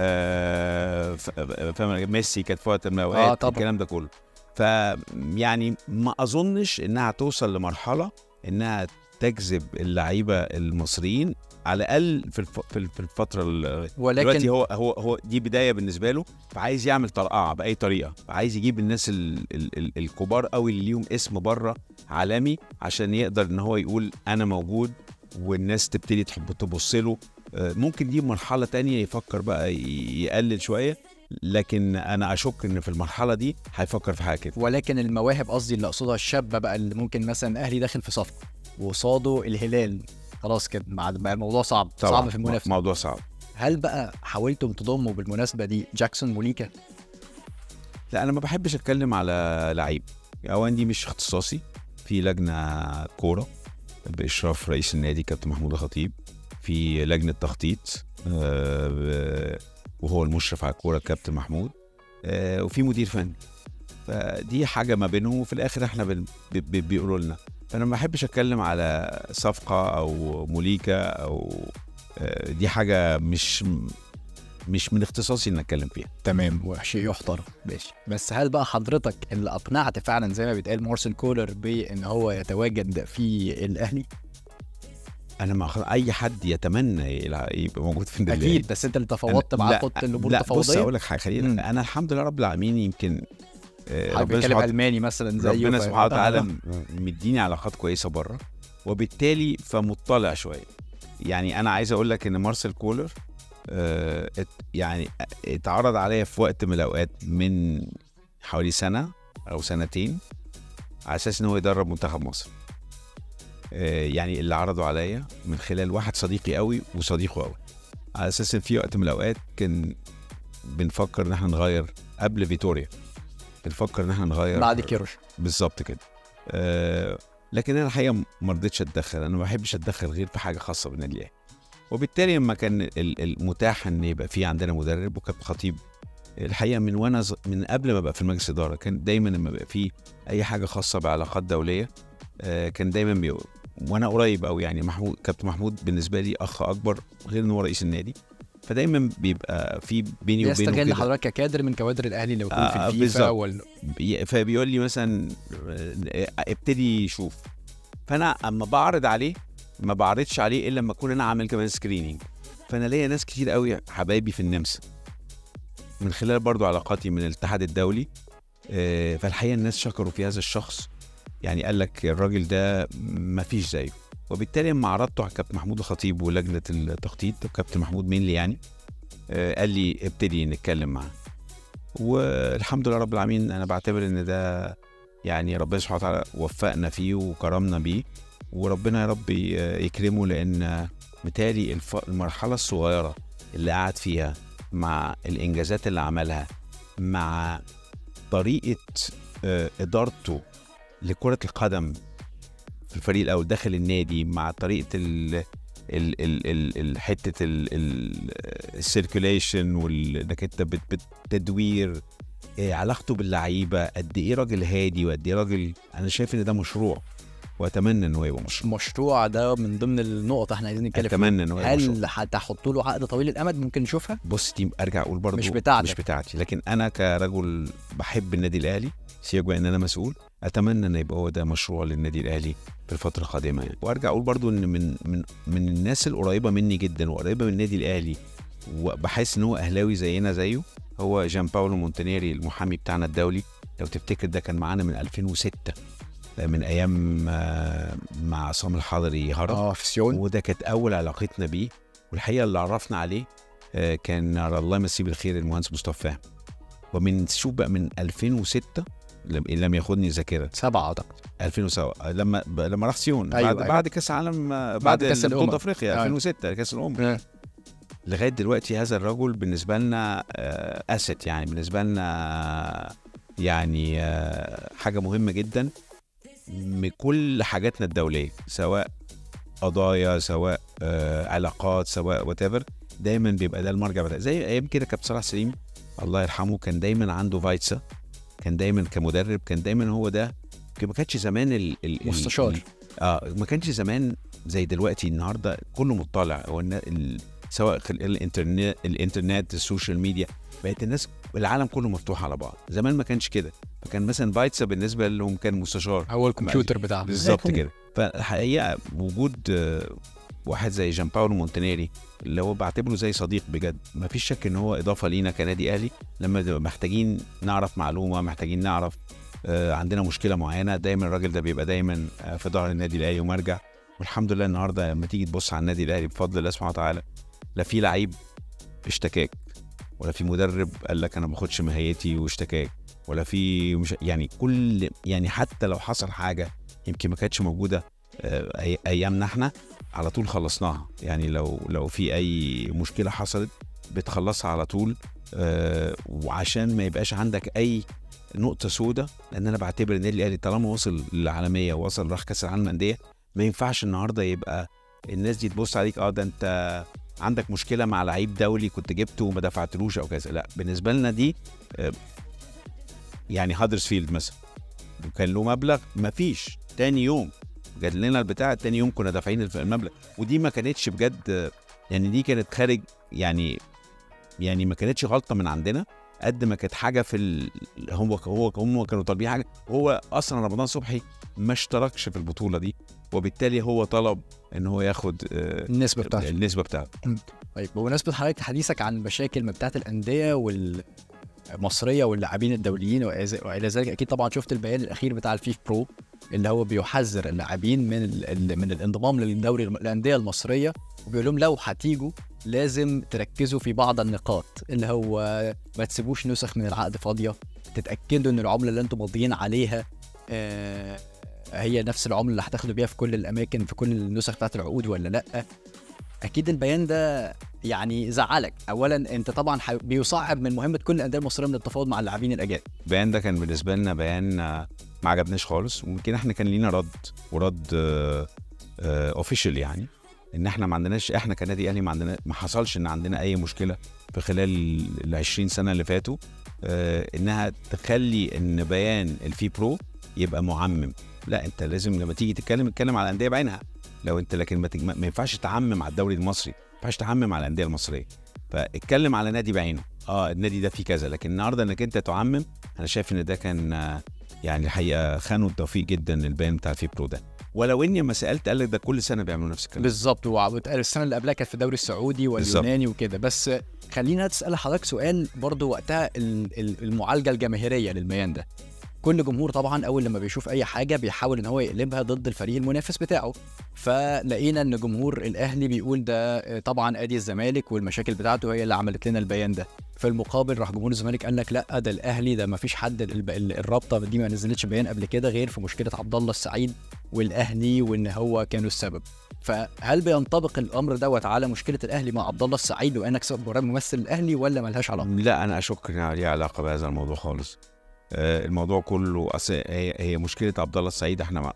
آه، ف- فاهم ميسي كانت في وقت من الاوقات آه، طبعاً. الكلام ده كله ف يعني ما اظنش انها توصل لمرحله انها تجذب اللعيبه المصريين على الاقل في الف... في ال- في الفتره ال- دلوقتي ولكن هو هو هو دي بدايه بالنسبه له فعايز يعمل طرقعه باي طريقه فعايز يجيب الناس ال... ال... ال... الكبار قوي اللي ليهم اسم بره عالمي عشان يقدر ان هو يقول انا موجود والناس تبتدي تحب تبص له آه، ممكن دي مرحله تانية يفكر بقى ي- يقلل شويه لكن انا اشك ان في المرحله دي هيفكر في حاجه كده ولكن المواهب قصدي اللي اقصدها الشابه بقى اللي ممكن مثلا اهلي داخل في صفقه وقصاده الهلال خلاص كده بعد بقى الموضوع صعب صعب في المنافسه موضوع صعب هل بقى حاولتم تضموا بالمناسبه دي جاكسون مونيكا لا انا ما بحبش اتكلم على لعيب اولا دي مش اختصاصي في لجنه كوره باشراف رئيس النادي كابتن محمود الخطيب في لجنه تخطيط آه، وهو المشرف على الكوره كابتن محمود آه، وفي مدير فني فدي حاجه ما بينهم وفي الاخر احنا بن- بي- بي- بيقولوا لنا فانا ما بحبش اتكلم على صفقه او موليكا او آه، دي حاجه مش مش من اختصاصي ان اتكلم فيها تمام وشيء يحترم ماشي بس هل بقى حضرتك اللي اقنعت فعلا زي ما بيتقال مارسيل كولر بان هو يتواجد في الاهلي انا مع اي حد يتمنى يلع- يبقى موجود في النادي اكيد بس انت اللي تفوضت أنا- معاه لا- خط الامور لا بص التفاوضيه اقول لك حاجه مم. خلينا انا الحمد لله رب العالمين يمكن آه، حضرتك ربنا بتتكلم سبحانه الماني مثلا زيه ربنا ف- سبحانه وتعالى م- مديني علاقات كويسه بره وبالتالي فمطلع شويه يعني انا عايز اقول لك ان مارسيل كولر آه، ات- يعني اتعرض عليا في وقت من الاوقات من حوالي سنه او سنتين على اساس ان هو يدرب منتخب مصر آه، يعني اللي عرضوا عليا من خلال واحد صديقي قوي وصديقه قوي على اساس ان في وقت من الاوقات كان بنفكر ان احنا نغير قبل فيتوريا بنفكر ان احنا نغير بعد كيروش بالظبط كده أه لكن انا الحقيقه ما رضيتش اتدخل انا ما بحبش اتدخل غير في حاجه خاصه بالنادي الاهلي وبالتالي لما كان ال- المتاح ان يبقى في عندنا مدرب وكابتن خطيب الحقيقه من وانا ز- من قبل ما ابقى في المجلس الاداره كان دايما لما بيبقى في اي حاجه خاصه بعلاقات دوليه آه، كان دايما بي- وانا قريب قوي يعني محمود كابتن محمود بالنسبه لي اخ اكبر غير ان هو رئيس النادي فدايما بيبقى في بيني وبينه بيستغل كده حضرتك ككادر من كوادر الاهلي لو يكون في آه، الفيفا بالظبط. وال... بي- فبيقول لي مثلا آه، ابتدي شوف فانا اما بعرض عليه ما بعرضش عليه الا لما اكون انا عامل كمان سكريننج فانا ليا ناس كتير قوي حبايبي في النمسا من خلال برضو علاقاتي من الاتحاد الدولي آه، فالحقيقه الناس شكروا في هذا الشخص يعني قال لك الراجل ده ما فيش زيه وبالتالي لما عرضته على كابتن محمود الخطيب ولجنه التخطيط كابتن محمود مينلي يعني آه، قال لي ابتدي نتكلم معاه والحمد لله رب العالمين انا بعتبر ان ده يعني ربنا سبحانه وتعالى وفقنا فيه وكرمنا بيه وربنا يا رب ي- يكرمه لان متهيألي الف- المرحله الصغيره اللي قعد فيها مع الانجازات اللي عملها مع طريقه آه، ادارته لكره القدم في الفريق الاول داخل النادي مع طريقه ال ال ال ال ال حته السيركيوليشن وانك انت بت- بالتدوير إيه علاقته باللعيبه قد ايه راجل هادي وقد ايه راجل انا شايف ان ده مشروع واتمنى ان هو يبقى مشروع المشروع ده من ضمن النقط احنا عايزين نتكلم فيها اتمنى ان هو يبقى مشروع هل هتحطوا له عقد طويل الامد ممكن نشوفها؟ بص دي ارجع اقول برضه مش بتاعتك. مش بتاعتي لكن انا كرجل بحب النادي الاهلي سيبك بقى ان انا مسؤول اتمنى ان يبقى هو ده مشروع للنادي الاهلي في الفتره القادمه يعني وارجع اقول برضو ان من من من الناس القريبه مني جدا وقريبه من النادي الاهلي وبحس ان هو اهلاوي زينا زيه هو جان باولو مونتانيري المحامي بتاعنا الدولي لو تفتكر ده كان معانا من 2006 من ايام آه، مع عصام الحضري هرب اه في سيون وده كانت اول علاقتنا بيه والحقيقه اللي عرفنا عليه آه، كان الله يمسيه بالخير المهندس مصطفى فهمي ومن شوف بقى من 2006 لم إن لم ياخدني ذاكره سبعة اعتقد 2007 لما ب- لما راح سيون أيوة، بعد أيوة. بعد كاس العالم آه، بعد بعد كأس بطوله الأمم. افريقيا أيوة. 2006 كاس الامم لغايه دلوقتي هذا الرجل بالنسبه لنا اسيت يعني بالنسبه لنا آه، يعني آه، حاجه مهمه جدا من كل حاجاتنا الدوليه سواء قضايا سواء آه، علاقات سواء وات دايما بيبقى ده المرجع بتاعي زي ايام كده كابتن صلاح سليم الله يرحمه كان دايما عنده فايتسا كان دايما كمدرب كان دايما هو ده كان- ما كانش زمان ال ال ال- مستشار. ال- اه ما كانش زمان زي دلوقتي النهارده كله مطلع هو النا- ال- سواء خل- الانترنت الانترنت السوشيال ميديا بقت الناس العالم كله مفتوح على بعض زمان ما كانش كده فكان مثلا فايتسا بالنسبه لهم كان مستشار هو الكمبيوتر بتاعهم بالظبط كده فالحقيقه وجود آه، واحد زي جان باولو مونتانيري اللي هو بعتبره زي صديق بجد ما فيش شك ان هو اضافه لينا كنادي اهلي لما نبقى محتاجين نعرف معلومه محتاجين نعرف آه، عندنا مشكله معينه دايما الراجل ده بيبقى دايما آه، في ظهر النادي الاهلي ومرجع والحمد لله النهارده لما تيجي تبص على النادي الاهلي بفضل الله سبحانه وتعالى لا في لعيب اشتكاك ولا في مدرب قال لك انا ما باخدش ماهيتي واشتكاك ولا في مش يعني كل يعني حتى لو حصل حاجه يمكن ما كانتش موجوده آه، أي- ايامنا احنا على طول خلصناها يعني لو لو في اي مشكله حصلت بتخلصها على طول آه، وعشان ما يبقاش عندك اي نقطه سوداء لان انا بعتبر النادي الاهلي طالما وصل للعالميه ووصل راح كاس العالم للانديه ما ينفعش النهارده يبقى الناس دي تبص عليك اه ده انت عندك مشكله مع لعيب دولي كنت جبته وما دفعتلوش او كذا لا بالنسبه لنا دي آه، يعني هادرسفيلد مثلا كان له مبلغ ما فيش تاني يوم جات لنا البتاع تاني يوم كنا دافعين الف- المبلغ ودي ما كانتش بجد آه، يعني دي كانت خارج يعني يعني ما كانتش غلطه من عندنا قد ما كانت حاجه في ال... هو هو هم كانوا طالبين حاجه هو اصلا رمضان صبحي ما اشتركش في البطوله دي وبالتالي هو طلب ان هو ياخد آه، النسبة بتاعته النسبه بتاعته طيب بمناسبة حضرتك حديثك عن المشاكل بتاعت الأندية والمصرية واللاعبين الدوليين وإز- وإلى ذلك أكيد طبعا شفت البيان الأخير بتاع الفيف برو اللي هو بيحذر اللاعبين من ال- ال- من الانضمام للدوري الم- الأندية المصرية وبيقول لهم لو هتيجوا لازم تركزوا في بعض النقاط اللي هو ما تسيبوش نسخ من العقد فاضية تتأكدوا إن العملة اللي أنتم ماضيين عليها آه، هي نفس العملة اللي هتاخدوا بيها في كل الأماكن في كل النسخ بتاعت العقود ولا لأ أكيد البيان ده يعني زعلك اولا انت طبعا ح- بيصعب من مهمه كل الانديه المصريه من التفاوض مع اللاعبين الاجانب البيان ده كان بالنسبه لنا بيان آه، ما عجبناش خالص ويمكن احنا كان لينا رد ورد اوفيشال يعني ان احنا ما عندناش احنا كنادي اهلي ما عندنا ما حصلش ان عندنا اي مشكله في خلال ال 20 سنه اللي فاتوا آه، انها تخلي ان بيان الفي برو يبقى معمم لا انت لازم لما تيجي تتكلم اتكلم على الانديه بعينها لو انت لكن ما, تجم... ما ينفعش تعمم على الدوري المصري ما ينفعش تعمم على الانديه المصريه فاتكلم على نادي بعينه اه النادي ده فيه كذا لكن النهارده انك انت تعمم انا شايف ان ده كان آه، يعني الحقيقه خانوا التوفيق جدا البيان بتاع في برو ده ولو اني لما سالت قال لك ده كل سنه بيعملوا نفس الكلام بالظبط واتقال السنه اللي قبلها كانت في الدوري السعودي واليوناني وكده بس خلينا تسال حضرتك سؤال برضو وقتها ال- ال- المعالجه الجماهيريه للبيان ده كل جمهور طبعا اول لما بيشوف اي حاجه بيحاول ان هو يقلبها ضد الفريق المنافس بتاعه فلقينا ان جمهور الاهلي بيقول ده آه، طبعا ادي الزمالك والمشاكل بتاعته هي اللي عملت لنا البيان ده في المقابل راح جمهور الزمالك قال لك لا ده الاهلي ده ما فيش حد ال- ال- الرابطه دي ما نزلتش بيان قبل كده غير في مشكله عبد الله السعيد والاهلي وان هو كانوا السبب فهل بينطبق الامر دوت على مشكله الاهلي مع عبد الله السعيد وانك سبب ممثل الاهلي ولا ملهاش علاقه؟ لا انا اشك ان ليها علاقه بهذا الموضوع خالص آه، الموضوع كله أصل هي هي مشكله عبد الله السعيد احنا ما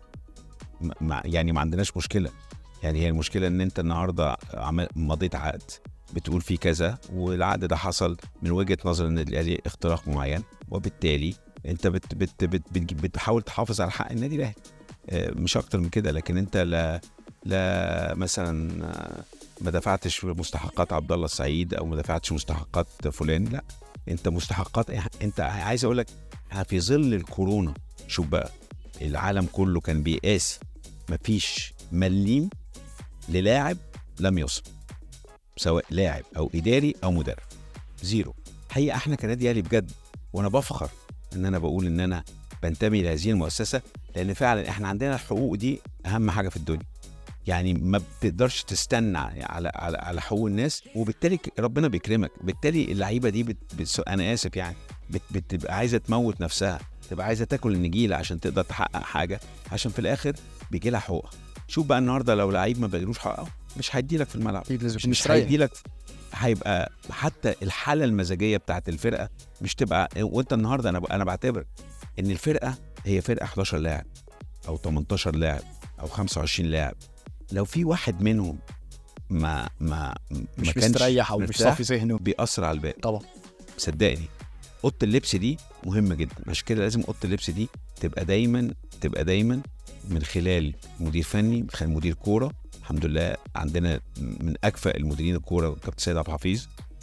ما يعني ما عندناش مشكله يعني هي المشكله ان انت النهارده عمل مضيت عقد بتقول فيه كذا والعقد ده حصل من وجهه نظر النادي الاهلي اختراق معين وبالتالي انت بت بت بت بت بتحاول تحافظ على حق النادي الاهلي آه، مش اكتر من كده لكن انت لا لا مثلا آه، ما دفعتش مستحقات عبد الله السعيد او ما دفعتش مستحقات فلان لا انت مستحقات انت عايز اقول لك في ظل الكورونا شوف بقى العالم كله كان بيقاسي مفيش مليم للاعب لم يصب سواء لاعب او اداري او مدرب زيرو حقيقه احنا كنادي اهلي بجد وانا بفخر ان انا بقول ان انا بنتمي لهذه المؤسسه لان فعلا احنا عندنا الحقوق دي اهم حاجه في الدنيا يعني ما بتقدرش تستنى على على على حقوق الناس وبالتالي ك- ربنا بيكرمك بالتالي اللعيبه دي بت... بت... انا اسف يعني بت... بتبقى عايزه تموت نفسها تبقى عايزه تاكل النجيله عشان تقدر تحقق حاجه عشان في الاخر بيجي لها حقوقها شوف بقى النهارده لو لعيب ما بيجيلوش حقه مش هيدي لك في الملعب مش, مش هيدي لك هيبقى حتى الحاله المزاجيه بتاعت الفرقه مش تبقى وانت النهارده انا ب... انا بعتبر ان الفرقه هي فرقه 11 لاعب او 18 لاعب او 25 لاعب لو في واحد منهم ما ما مش ما كانش مستريح او مش مرتاح، صافي ذهنه بيأثر على الباقي طبعا صدقني اوضه اللبس دي مهمه جدا عشان كده لازم اوضه اللبس دي تبقى دايما تبقى دايما من خلال مدير فني من خلال مدير كوره الحمد لله عندنا من اكفأ المديرين الكوره كابتن سيد عبد الحفيظ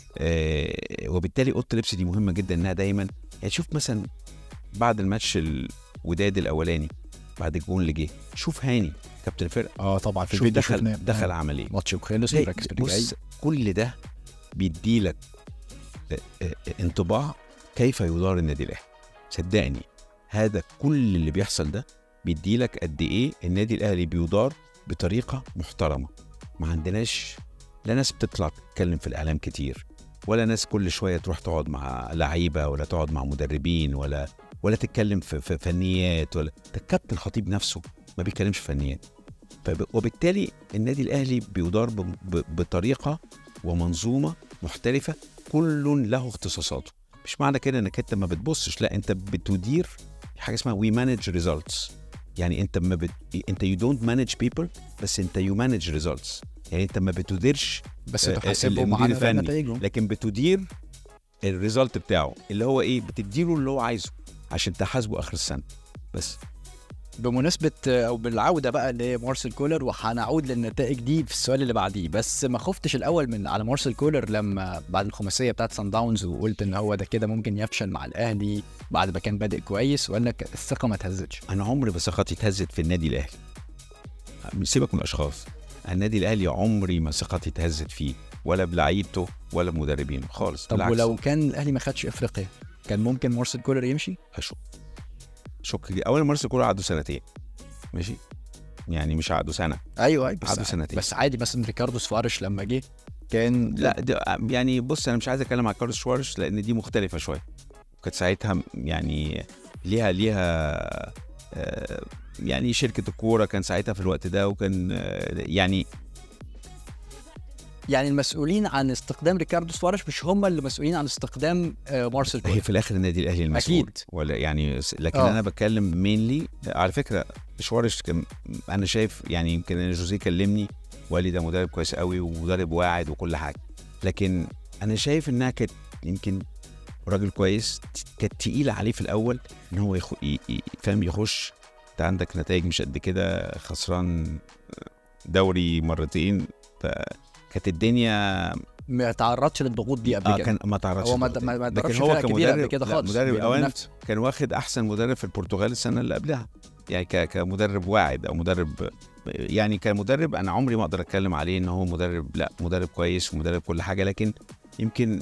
آه وبالتالي اوضه اللبس دي مهمه جدا انها دايما يعني شوف مثلا بعد الماتش الوداد الاولاني بعد الجون اللي جه شوف هاني كابتن الفرقه اه طبعا في شوف الفيديو دخل شفناه. دخل عمل ايه ماتش وخلص زي- وركز في اللي جاي بص كل ده بيديلك آه، آه، انطباع كيف يدار النادي الاهلي صدقني هذا كل اللي بيحصل ده بيديلك قد ايه النادي الاهلي بيدار بطريقه محترمه ما عندناش لا ناس بتطلع تتكلم في الاعلام كتير ولا ناس كل شويه تروح تقعد مع لعيبه ولا تقعد مع مدربين ولا ولا تتكلم في, في فنيات ولا ده الكابتن الخطيب نفسه ما بيتكلمش في فنيات فب... وبالتالي النادي الاهلي بيدار ب... ب... بطريقه ومنظومه محترفه كل له اختصاصاته مش معنى كده انك انت ما بتبصش لا انت بتدير حاجه اسمها وي مانج ريزلتس يعني انت ما بت... انت يو دونت مانج بيبل بس انت يو مانج ريزلتس يعني انت ما بتديرش بس آه، تحاسبهم المدير على الفني. نتائجهم لكن بتدير الريزلت بتاعه اللي هو ايه بتديله اللي هو عايزه عشان تحاسبه اخر السنه بس بمناسبة او بالعودة بقى لمارسيل كولر وهنعود للنتائج دي في السؤال اللي بعديه بس ما خفتش الاول من على مارسيل كولر لما بعد الخماسية بتاعت سان داونز وقلت ان هو ده كده ممكن يفشل مع الاهلي بعد ما كان بادئ كويس ولا ك- الثقة ما اتهزتش انا عمري ما ثقتي اتهزت في النادي الاهلي سيبك من الاشخاص النادي الاهلي عمري ما ثقتي اتهزت فيه ولا بلعيبته ولا بمدربينه خالص طب بالعكس ولو كان الاهلي ما خدش افريقيا كان ممكن مارسيل كولر يمشي اشك شك دي اولا مارسيل كولر قعدوا سنتين ماشي يعني مش قعدوا سنه ايوه ايوه قعدوا بس, سنتين بس عادي مثلا ريكاردو سفارش لما جه كان لا ده يعني بص انا مش عايز اتكلم على كارلوس شوارش لان دي مختلفه شويه كانت ساعتها يعني ليها ليها آه، يعني شركه الكوره كان ساعتها في الوقت ده وكان آه، يعني يعني المسؤولين عن استخدام ريكاردو سفارش مش هم اللي مسؤولين عن استخدام آه، مارسيل هي كولر في الاخر النادي الاهلي المسؤول أكيد. ولا يعني س- لكن آه. انا بتكلم مينلي على فكره شوارش كان انا شايف يعني يمكن إن جوزيه كلمني وقال لي ده مدرب كويس قوي ومدرب واعد وكل حاجه لكن انا شايف انها كانت يمكن راجل كويس كانت تقيله عليه في الاول ان هو يخ... ي... ي... فاهم يخش انت عندك نتائج مش قد كده خسران الدوري مرتين فكانت الدنيا ما تعرضش للضغوط دي قبل اه كده كان ما تعرضش هو ما للضغط. ما ما لكن دربش هو فرق كبيره قبل كمدرب كده لا، خالص مدرب بيبقى اولا نفسه. كان واخد احسن مدرب في البرتغال السنه اللي قبلها يعني ك- كمدرب واعد او مدرب يعني كمدرب انا عمري ما اقدر اتكلم عليه ان هو مدرب لا مدرب كويس ومدرب كل حاجه لكن يمكن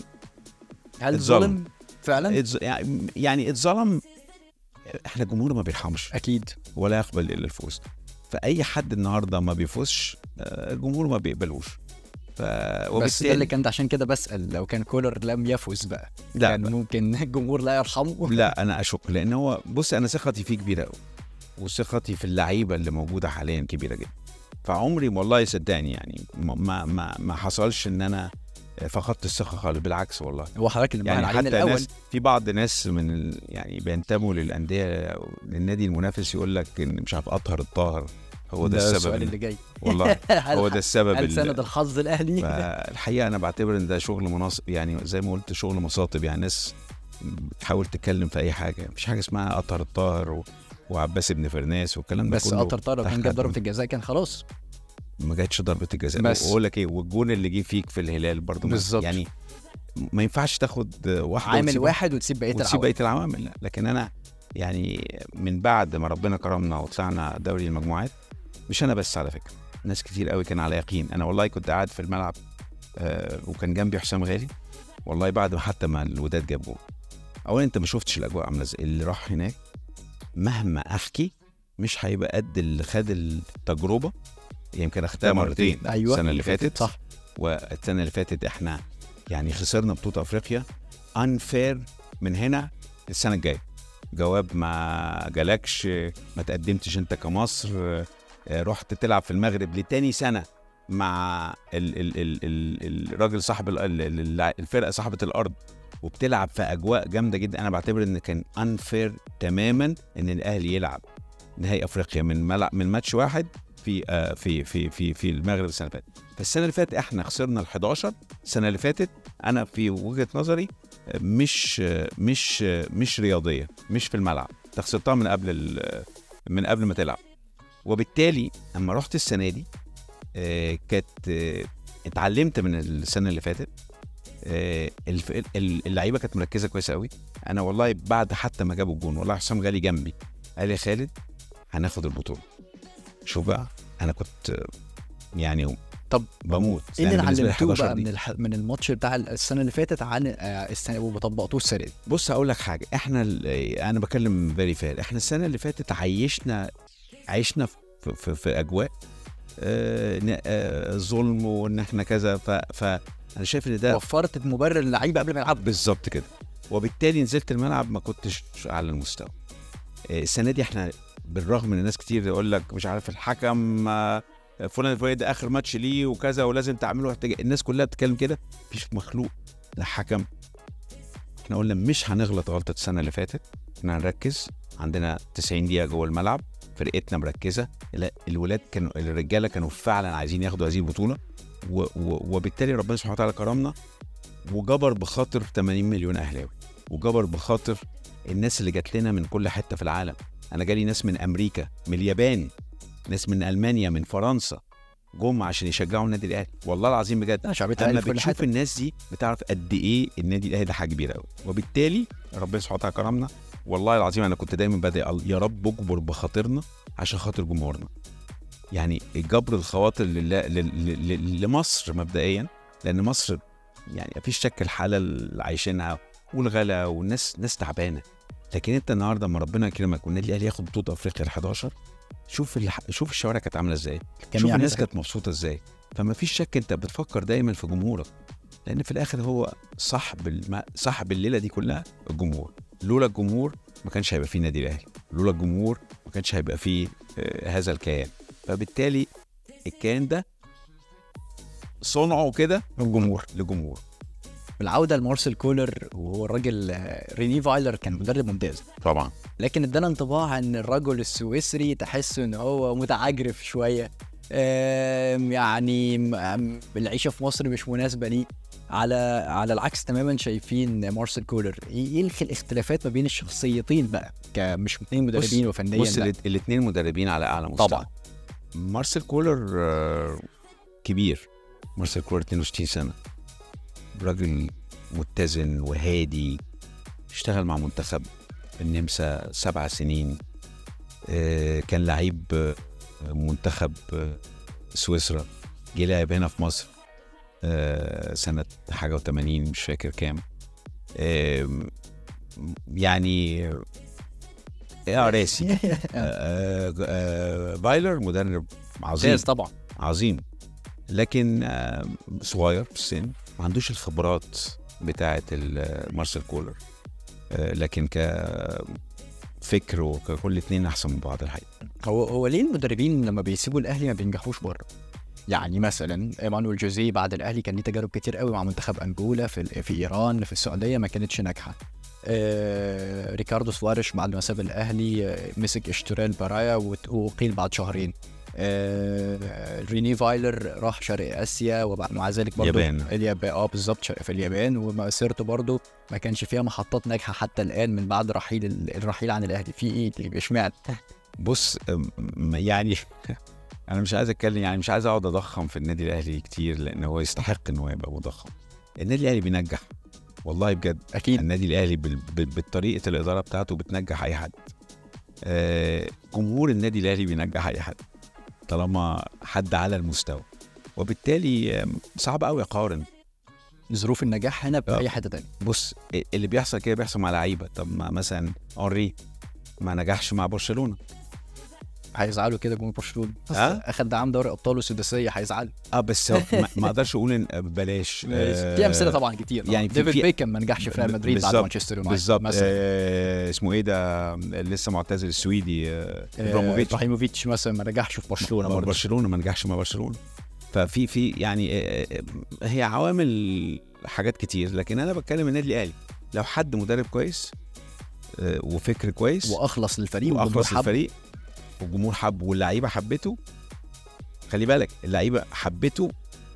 هل اتظلم. ظلم فعلا اتز- يعني- يعني اتظلم احنا الجمهور ما بيرحمش اكيد ولا يقبل الا الفوز فاي حد النهارده ما بيفوزش آه، الجمهور ما بيقبلوش ف بس ده وبالتالي اللي كان عشان كده بسال لو كان كولر لم يفوز بقى لا كان ممكن الجمهور لا يرحمه لا انا اشك لان هو بص انا ثقتي فيه كبيره قوي وثقتي في اللعيبه اللي موجوده حاليا كبيره جدا فعمري والله صدقني يعني ما ما ما حصلش ان انا فقدت الثقه خالص بالعكس والله هو حضرتك اللي يعني يعني علينا حتى الاول ناس في بعض ناس من ال... يعني بينتموا للانديه أو للنادي المنافس يقول لك ان مش عارف اطهر الطاهر هو ده, السبب السؤال إن- اللي جاي والله هل هو ده السبب هل اللي- سند الحظ الاهلي فالحقيقه انا بعتبر ان ده شغل مناصب يعني زي ما قلت شغل مصاطب يعني ناس بتحاول تتكلم في اي حاجه مفيش حاجه اسمها اطهر الطاهر و... وعباس ابن فرناس والكلام ده بس كله قطر طار لو كان تحت جاب ضربه حكم. الجزاء كان خلاص ما جاتش ضربه الجزاء بس. واقول لك ايه والجون اللي جه فيك في الهلال برضه ما- بالظبط. يعني ما ينفعش تاخد واحده عامل وتسيب واحد وتسيب بقيه وتسيب العوامل بقيه العوامل لا. لكن انا يعني من بعد ما ربنا كرمنا وطلعنا دوري المجموعات مش انا بس على فكره ناس كتير قوي كان على يقين انا والله كنت قاعد في الملعب آه وكان جنبي حسام غالي والله بعد ما حتى ما الوداد جاب جول اولا انت ما شفتش الاجواء عامله ازاي اللي راح هناك مهما احكي مش هيبقى قد اللي خد التجربه يمكن اخدها مرتين ايوه السنه اللي فاتت صح والسنه اللي فاتت احنا يعني خسرنا بطوله افريقيا انفير من هنا السنه الجايه جواب ما جالكش ما تقدمتش انت كمصر آه، رحت تلعب في المغرب لتاني سنه مع ال ال ال ال الراجل صاحب ال- ال- ال- الفرقه صاحبه الارض وبتلعب في اجواء جامده جدا انا بعتبر ان كان انفير تماما ان الاهلي يلعب نهائي افريقيا من ملعب من ماتش واحد في آه في في في في المغرب السنه اللي فاتت فالسنه اللي فاتت احنا خسرنا ال 11 السنه اللي فاتت انا في وجهه نظري آه، مش آه، مش آه، مش رياضيه مش في الملعب انت خسرتها من قبل ال- من قبل ما تلعب وبالتالي اما رحت السنه دي آه، كانت آه، اتعلمت من السنه اللي فاتت آه، الف- ال- اللعيبه كانت مركزه كويس قوي انا والله بعد حتى ما جابوا الجون والله حسام غالي جنبي قال لي يا خالد هناخد البطوله شوف بقى انا كنت آه، يعني طب بموت ايه اللي يعني بالنسبة لي اتعلمتوه 11 بقى دي. من الح... من الماتش بتاع السنه اللي فاتت عن آه، السنه وطبقتوه السنه دي بص اقول لك حاجه احنا ال- انا بكلم فيري فير احنا السنه اللي فاتت عيشنا عيشنا في, في, في اجواء آه، ن- آه، ظلم وان احنا كذا ف, فانا شايف ان ده وفرت مبرر للعيبه قبل ما يلعبوا بالظبط كده وبالتالي نزلت الملعب ما كنتش على المستوى آه، السنه دي احنا بالرغم من الناس كتير يقول لك مش عارف الحكم آه، فلان الفلاني ده اخر ماتش ليه وكذا ولازم تعمله احتجاج الناس كلها بتتكلم كده مفيش مخلوق لا حكم احنا قلنا مش هنغلط غلطه السنه اللي فاتت احنا هنركز عندنا 90 دقيقه جوه الملعب فرقتنا مركزه لا، الولاد كانوا الرجاله كانوا فعلا عايزين ياخدوا هذه البطوله و و وبالتالي ربنا سبحانه وتعالى كرمنا وجبر بخاطر 80 مليون اهلاوي وجبر بخاطر الناس اللي جات لنا من كل حته في العالم انا جالي ناس من امريكا من اليابان ناس من المانيا من فرنسا جم عشان يشجعوا النادي الاهلي والله العظيم بجد لا شعبيه اما الاهلي في كل بتشوف حته الناس دي بتعرف قد ايه النادي الاهلي ده حاجه كبيره قوي وبالتالي ربنا سبحانه وتعالى كرمنا والله العظيم انا كنت دايما بادئ أقول يا رب اجبر بخاطرنا عشان خاطر جمهورنا يعني جبر الخواطر لله- لل- لل- لمصر مبدئيا لان مصر يعني مفيش شك الحاله اللي عايشينها والغلا والناس ناس تعبانه لكن انت النهارده لما ربنا يكرمك والنادي الاهلي ياخد بطوله افريقيا ال 11 شوف الح... شوف الشوارع كانت عامله ازاي شوف جميع الناس الناس كانت مبسوطه ازاي فما فيش شك انت بتفكر دايما في جمهورك لان في الاخر هو صاحب الم... صاحب الليله دي كلها الجمهور لولا الجمهور ما كانش هيبقى فيه نادي الاهلي لولا الجمهور ما كانش هيبقى فيه آه، هذا الكيان فبالتالي الكيان ده صنعه كده الجمهور لجمهور العوده لمارسيل كولر وهو الراجل آه، ريني فايلر كان مدرب ممتاز طبعا لكن ادانا انطباع ان الرجل السويسري تحس ان هو متعجرف شويه آم، يعني م- العيشه في مصر مش مناسبه ليه على على العكس تماما شايفين مارسيل كولر ايه الخ- الاختلافات ما بين الشخصيتين بقى كمش اثنين مدربين وفنيا بص لا. الاثنين مدربين على اعلى مستوى طبعا. مارسيل كولر آه، كبير مارسيل كولر 62 سنه راجل متزن وهادي اشتغل مع منتخب النمسا سبع سنين آه، كان لعيب آه، منتخب آه، سويسرا جه لعب هنا في مصر آه، سنة حاجة وثمانين مش فاكر كام آم، يعني اه راسي آه، آه، فايلر مدرب عظيم ممتاز طبعا عظيم لكن آه، صغير في السن ما عندوش الخبرات بتاعه ال- مارسيل كولر آه، لكن كفكر وككل اتنين احسن من بعض الحقيقه هو هو ليه المدربين لما بيسيبوا الاهلي ما بينجحوش بره؟ يعني مثلا ايمانويل جوزيه بعد الاهلي كان ليه تجارب كتير قوي مع منتخب انجولا في في ايران في السعوديه ما كانتش ناجحه. آه ريكاردو سواريش بعد ما ساب الاهلي آه، مسك اشترال برايا وت- واقيل بعد شهرين. آه ريني فايلر راح شرق اسيا ومع ذلك برضه اليابان. اليابان اه بالظبط شرق- في اليابان ومسيرته برضه ما كانش فيها محطات ناجحه حتى الان من بعد رحيل ال- الرحيل عن الاهلي في ايه اللي اشمعنى؟ بص أم، يعني انا مش عايز اتكلم يعني مش عايز اقعد اضخم في النادي الاهلي كتير لان هو يستحق ان هو يبقى مضخم النادي الاهلي بينجح والله بجد اكيد النادي الاهلي بال- بال- بالطريقه الاداره بتاعته بتنجح اي حد آه، جمهور النادي الاهلي بينجح اي حد طالما حد على المستوى وبالتالي آم، صعب قوي اقارن ظروف النجاح هنا في آه. اي حته تانية بص اللي بيحصل كده بيحصل مع لعيبه طب ما مثلا اونري ما نجحش مع برشلونه هيزعلوا كده جمهور برشلونه آه؟ اخد دعم دوري ابطال وسداسيه هيزعلوا اه بس هو ما- ما اقدرش اقول ان بلاش آه، في امثله طبعا كتير يعني في- ديفيد في- بيكم ما نجحش في ريال ب- مدريد بعد بالظبط، مانشستر يونايتد بالظبط مثلا آه اسمه ايه ده لسه معتزل السويدي آه آه، ابراهيموفيتش ابراهيموفيتش مثلا ما نجحش في برشلونه مع برضه برشلونه ما نجحش مع برشلونه ففي في يعني آه، آه، هي عوامل حاجات كتير لكن انا بتكلم النادي الاهلي لو حد مدرب كويس آه، وفكر كويس واخلص للفريق والجمهور واخلص حب. الفريق والجمهور حب واللعيبه حبته خلي بالك اللعيبه حبته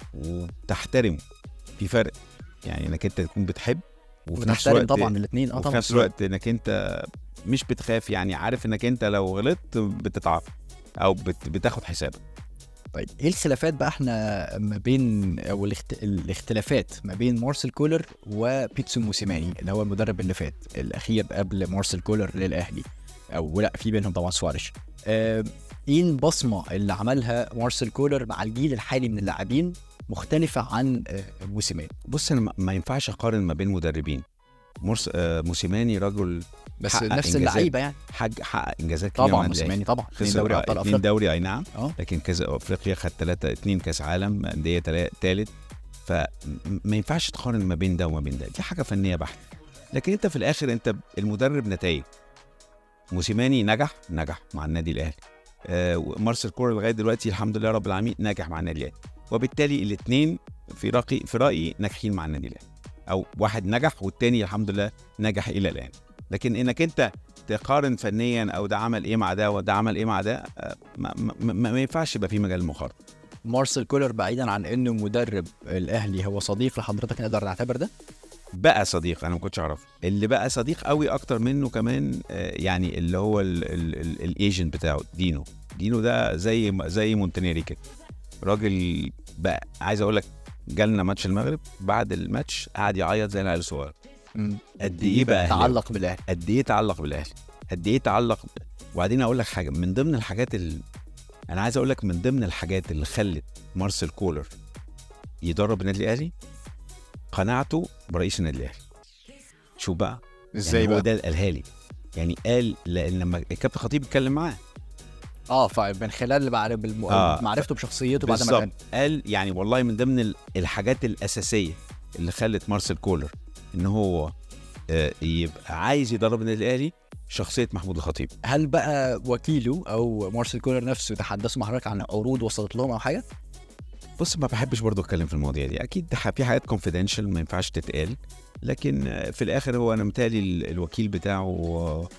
وتحترمه في فرق يعني انك انت تكون بتحب وفي نفس ونحترم الوقت طبعا الاثنين اه وفي طبعا نفس الوقت انك انت مش بتخاف يعني عارف انك انت لو غلطت بتتعاقب او بت بتاخد حسابك طيب ايه الخلافات بقى احنا ما بين او الاخت... الاختلافات ما بين مارسيل كولر وبيتسو موسيماني اللي هو المدرب اللي فات الاخير قبل مارسيل كولر للاهلي او لا في بينهم طبعا سواريش آه، ايه البصمه اللي عملها مارسيل كولر مع الجيل الحالي من اللاعبين مختلفه عن آه، موسيماني بص انا ما- ما ينفعش اقارن ما بين مدربين مرس... آه، موسيماني رجل بس حقق نفس إنجازات. اللعيبه يعني حق حقق انجازات كبيره مع طبعا النادي الأهلي. موسيماني طبعا اثنين خسر دوري آه، ابطال اتنين افريقيا دوري اي نعم اه لكن كذا افريقيا خد ثلاثة اتنين كاس عالم انديه تلا- تالت فما ينفعش تقارن ما بين ده وما بين ده دي حاجه فنيه بحته لكن انت في الاخر انت المدرب نتائج موسيماني نجح نجح مع النادي الاهلي آه مارسيل كولر لغايه دلوقتي الحمد لله رب العالمين ناجح مع النادي الاهلي وبالتالي الاثنين في رايي في رايي ناجحين مع النادي الاهلي او واحد نجح والتاني الحمد لله نجح الى الان لكن انك انت تقارن فنيا او ده عمل ايه مع ده وده عمل ايه مع ده آه، ما, ما, ما, ما ينفعش يبقى في مجال المقارنه مارسيل كولر بعيدا عن انه مدرب الاهلي هو صديق لحضرتك نقدر نعتبر ده بقى صديق انا ما كنتش اعرفه اللي بقى صديق قوي اكتر منه كمان آه، يعني اللي هو الايجنت بتاعه دينو دينو ده زي زي مونتينيري كده راجل بقى عايز اقول لك جالنا ماتش المغرب بعد الماتش قعد يعيط زي العيال الصغير قد ايه بقى أهلاوي؟ تعلق بالاهلي قد ايه تعلق بالاهلي قد ايه تعلق وبعدين اقول لك حاجه من ضمن الحاجات اللي انا عايز اقول لك من ضمن الحاجات اللي خلت مارسيل كولر يدرب النادي الاهلي قناعته برئيس النادي الاهلي شوف بقى ازاي يعني هو بقى ده اللي قالها لي يعني قال لان لما الكابتن خطيب اتكلم معاه اه فمن خلال بعد بالم... آه. معرفته بشخصيته بعد ما بالظبط كان قال يعني والله من ضمن ال- الحاجات الاساسيه اللي خلت مارسيل كولر ان هو آه، يبقى عايز يدرب النادي الاهلي شخصيه محمود الخطيب هل بقى وكيله او مارسيل كولر نفسه تحدثوا مع حضرتك عن عروض وصلت لهم او حاجه؟ بص ما بحبش برضو اتكلم في المواضيع دي اكيد ح- في حاجات كونفيدنشال ما ينفعش تتقال لكن آه، في الاخر هو انا متهيألي ال- الوكيل بتاعه آه،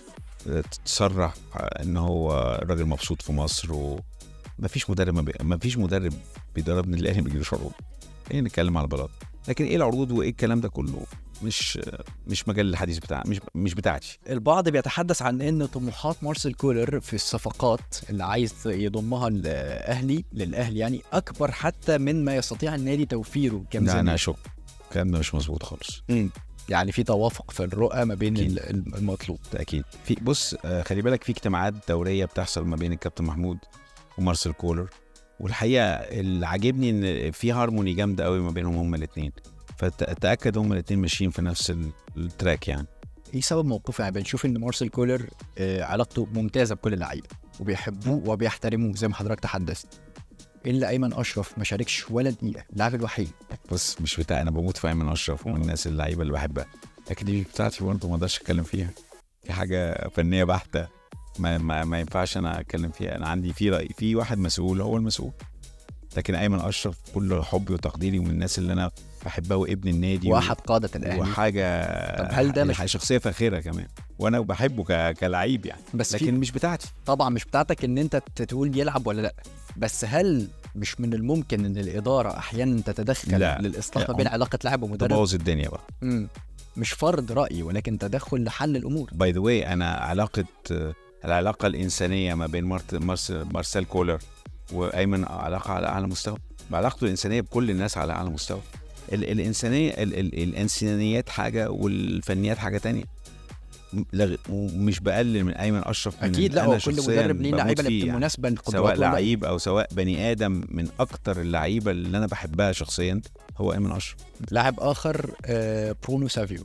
تصرح ان هو راجل مبسوط في مصر وما فيش مدرب ما, بي... ما فيش مدرب بيدربني الاهلي ما بيجيلوش عروض ايه نتكلم على بلاط لكن ايه العروض وايه الكلام ده كله مش مش مجال الحديث بتاع مش مش بتاعتي البعض بيتحدث عن ان طموحات مارسيل كولر في الصفقات اللي عايز يضمها الاهلي للاهلي يعني اكبر حتى من ما يستطيع النادي توفيره لا انا كميزانيه اشك الكلام ده مش مظبوط خالص يعني في توافق في الرؤى ما بين أكيد. ال- المطلوب ده اكيد في بص آه، خلي بالك في اجتماعات دوريه بتحصل ما بين الكابتن محمود ومارسيل كولر والحقيقه اللي عاجبني ان في هارموني جامده قوي ما بينهم هما الاثنين فتاكد هما الاثنين ماشيين في نفس ال- التراك يعني ايه سبب موقفه يعني بنشوف ان مارسيل كولر آه، علاقته ممتازه بكل اللعيبه وبيحبوه وبيحترموه زي ما حضرتك تحدثت الا ايمن اشرف ما شاركش ولا دقيقه اللاعب الوحيد بص مش بتاع انا بموت في ايمن اشرف ومن الناس اللعيبه اللي بحبها لكن دي مش بتاعتي برضه ما اقدرش اتكلم فيها دي حاجه فنيه بحته ما, ما, ما ينفعش انا اتكلم فيها انا عندي في راي في واحد مسؤول هو المسؤول لكن ايمن اشرف كل حبي وتقديري ومن الناس اللي انا بحبها وابن النادي واحد قاده الاهلي وحاجه طب هل ده مش- شخصيه فاخره كمان وانا بحبه ك... كلعيب يعني بس في لكن مش بتاعتي طبعا مش بتاعتك ان انت تقول يلعب ولا لا بس هل مش من الممكن ان الاداره احيانا تتدخل لا. للاصلاح لا، ما بين هم- علاقه لاعب ومدرب تبوظ الدنيا بقى مم. مش فرض راي ولكن تدخل لحل الامور باي ذا واي انا علاقه العلاقه الانسانيه ما بين مارت مارس مارسيل كولر وايمن علاقه على اعلى مستوى علاقته الانسانيه بكل الناس على اعلى مستوى ال الانسانيه ال ال الانسانيات حاجه والفنيات حاجه تانية م- لغ- ومش بقلل من ايمن اشرف من اكيد لا أنا هو كل شخصياً مدرب ليه بموت لعيبه فيه اللي يعني. بالمناسبه القدوات سواء والله. لعيب او سواء بني ادم من اكتر اللعيبه اللي انا بحبها شخصيا هو ايمن اشرف لاعب اخر آه، برونو سافيو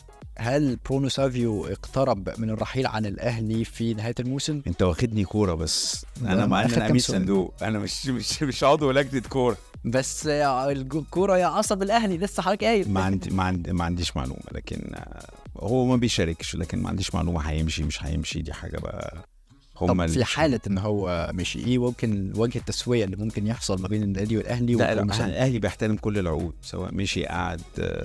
هل برونو سافيو اقترب من الرحيل عن الاهلي في نهايه الموسم؟ انت واخدني كوره بس ده انا مع ان آخر انا كام امين سؤال. صندوق انا مش مش مش عضو لجنه كوره بس آه، الكوره يا عصب الاهلي لسه حضرتك قايل ما عندي ما عندي ما عنديش معلومه لكن آه، هو ما بيشاركش لكن ما عنديش معلومه هيمشي مش هيمشي دي حاجه بقى طب هم في حاله ان هو مش ايه ممكن وجه التسويه اللي ممكن يحصل ما بين النادي والاهلي لا لا وبرونو سافيو؟ الاهلي بيحترم كل العقود سواء مشي قعد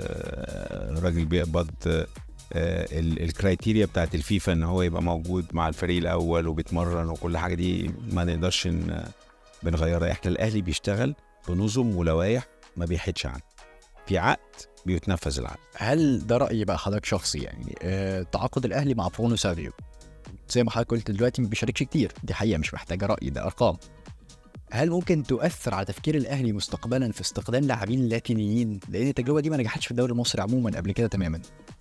آه، راجل بيقبض آه، ال- الكرايتيريا بتاعت الفيفا ان هو يبقى موجود مع الفريق الاول وبيتمرن وكل حاجه دي ما نقدرش ن- بنغيرها احنا الاهلي بيشتغل بنظم ولوائح ما بيحدش عنها في عقد بيتنفذ العقد هل ده راي بقى حضرتك شخصي يعني آه تعاقد الاهلي مع برونو سافيو زي ما حضرتك قلت دلوقتي ما بيشاركش كتير دي حقيقه مش محتاجه راي ده ارقام هل ممكن تؤثر على تفكير الاهلي مستقبلا في استخدام لاعبين لاتينيين لان التجربه دي ما نجحتش في الدوري المصري عموما قبل كده تماما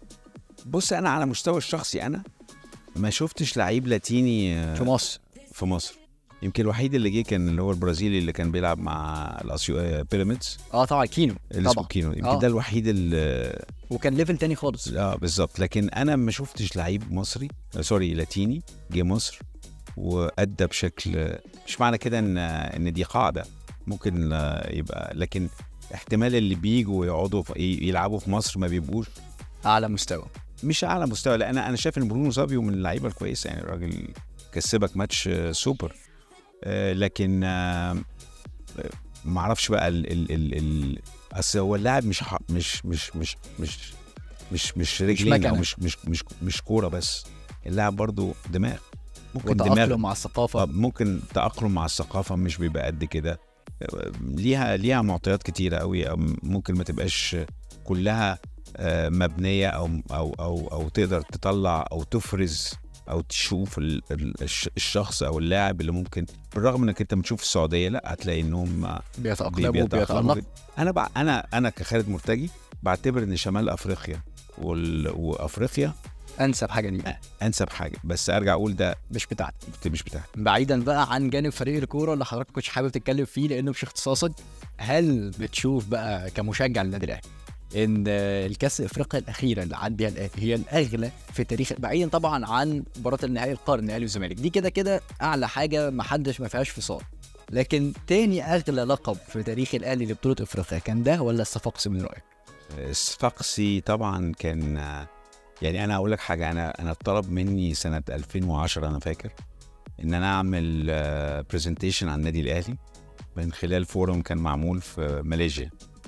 بص انا على مستوى الشخصي انا ما شفتش لعيب لاتيني آه، في مصر في مصر يمكن الوحيد اللي جه كان اللي هو البرازيلي اللي كان بيلعب مع الاسيو آه، بيراميدز اه طبعا كينو اللي اسمه طبعا كينو يمكن آه. ده الوحيد اللي وكان ليفل تاني خالص اه بالظبط لكن انا ما شفتش لعيب مصري آه، سوري لاتيني جه مصر وادى بشكل مش معنى كده ان ان دي قاعده ممكن آه، يبقى لكن احتمال اللي بيجوا ويقعدوا في يلعبوا في مصر ما بيبقوش اعلى مستوى مش اعلى مستوى لان انا شايف ان برونو سافيو من اللعيبه الكويسه يعني الراجل كسبك ماتش آه، سوبر آه، لكن آه، آه، ما اعرفش بقى ال ال ال ال اصل هو اللاعب مش ح- مش مش مش مش مش مش رجلين مكنة. او مش مش مش مش كوره بس اللاعب برضو دماغ ممكن دماغ وتاقلم مع الثقافه آه، ممكن تأقلم مع الثقافة مش بيبقى قد كده آه، ليها ليها معطيات كتيرة قوي أو ممكن ما تبقاش كلها آه، مبنية أو أو أو أو تقدر تطلع أو تفرز أو تشوف ال- ال- الش- الشخص أو اللاعب اللي ممكن بالرغم إنك أنت بتشوف السعودية لا هتلاقي إنهم آه، بي- بيتاقلموا بيتأقلموا وبيتألقوا جدا. أنا بع... أنا أنا كخالد مرتجي بعتبر إن شمال أفريقيا وال... وأفريقيا انسب حاجه دي أنسب حاجة بس أرجع أقول ده مش بتاعتي مش بتاعتي بعيدا بقى عن جانب فريق الكوره اللي حضرتك كنتش حابب تتكلم فيه لانه مش اختصاصك هل بتشوف بقى كمشجع للنادي الاهلي ان الكاس افريقيا الاخيره اللي عاد بيها الاهلي هي الاغلى في تاريخ بعيدا طبعا عن مباراه النهائي القرن الاهلي والزمالك دي كده كده اعلى حاجه ما حدش ما فيهاش فصال لكن تاني اغلى لقب في تاريخ الاهلي لبطوله افريقيا كان ده ولا الصفاقسي من رايك؟ صفاقسي طبعا كان يعني انا اقول لك حاجه انا انا اتطلب مني سنه 2010 انا فاكر ان انا اعمل برزنتيشن عن النادي الاهلي من خلال فورم كان معمول في ماليزيا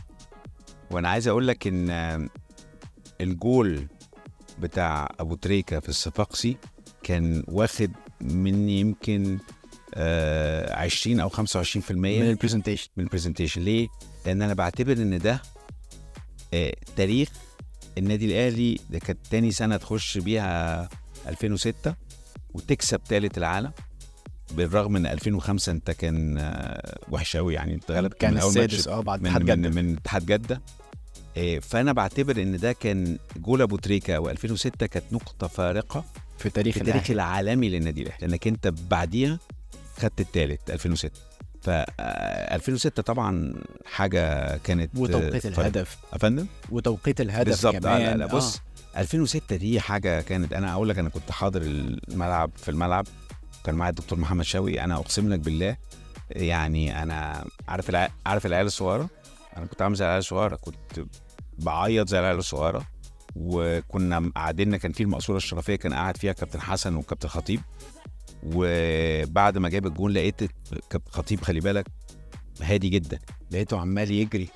وانا عايز اقول لك ان آه، الجول بتاع ابو تريكه في الصفاقسي كان واخد مني يمكن آه 20 او 25% من البرزنتيشن من البرزنتيشن ليه؟ لان انا بعتبر ان ده آه، تاريخ النادي الاهلي ده كانت تاني سنه تخش بيها 2006 وتكسب ثالث العالم بالرغم من 2005 انت كان آه، وحش قوي يعني انت غلبت كان من أول ماتش السادس اه بعد من اتحاد من, جده من اتحاد جده إيه، فانا بعتبر ان ده كان جول ابو تريكه و2006 كانت نقطه فارقه في تاريخ في التاريخ الاهلي العالمي للنادي الاهلي لانك انت بعديها خدت الثالث 2006 ف آه، 2006 طبعا حاجه كانت وتوقيت آه، فارقة. الهدف يا فندم وتوقيت الهدف بالظبط كمان آه لا لا آه. بص 2006 دي حاجه كانت انا اقول لك انا كنت حاضر الملعب في الملعب كان معايا الدكتور محمد شوقي انا اقسم لك بالله يعني انا عارف الع... عارف العيال الصغيره انا كنت عامل زي العيال الصغيره كنت بعيط زي العيال الصغيره وكنا قاعدين كان في المقصوره الشرفيه كان قاعد فيها كابتن حسن وكابتن خطيب وبعد ما جاب الجون لقيت كابتن خطيب خلي بالك هادي جدا لقيته عمال يجري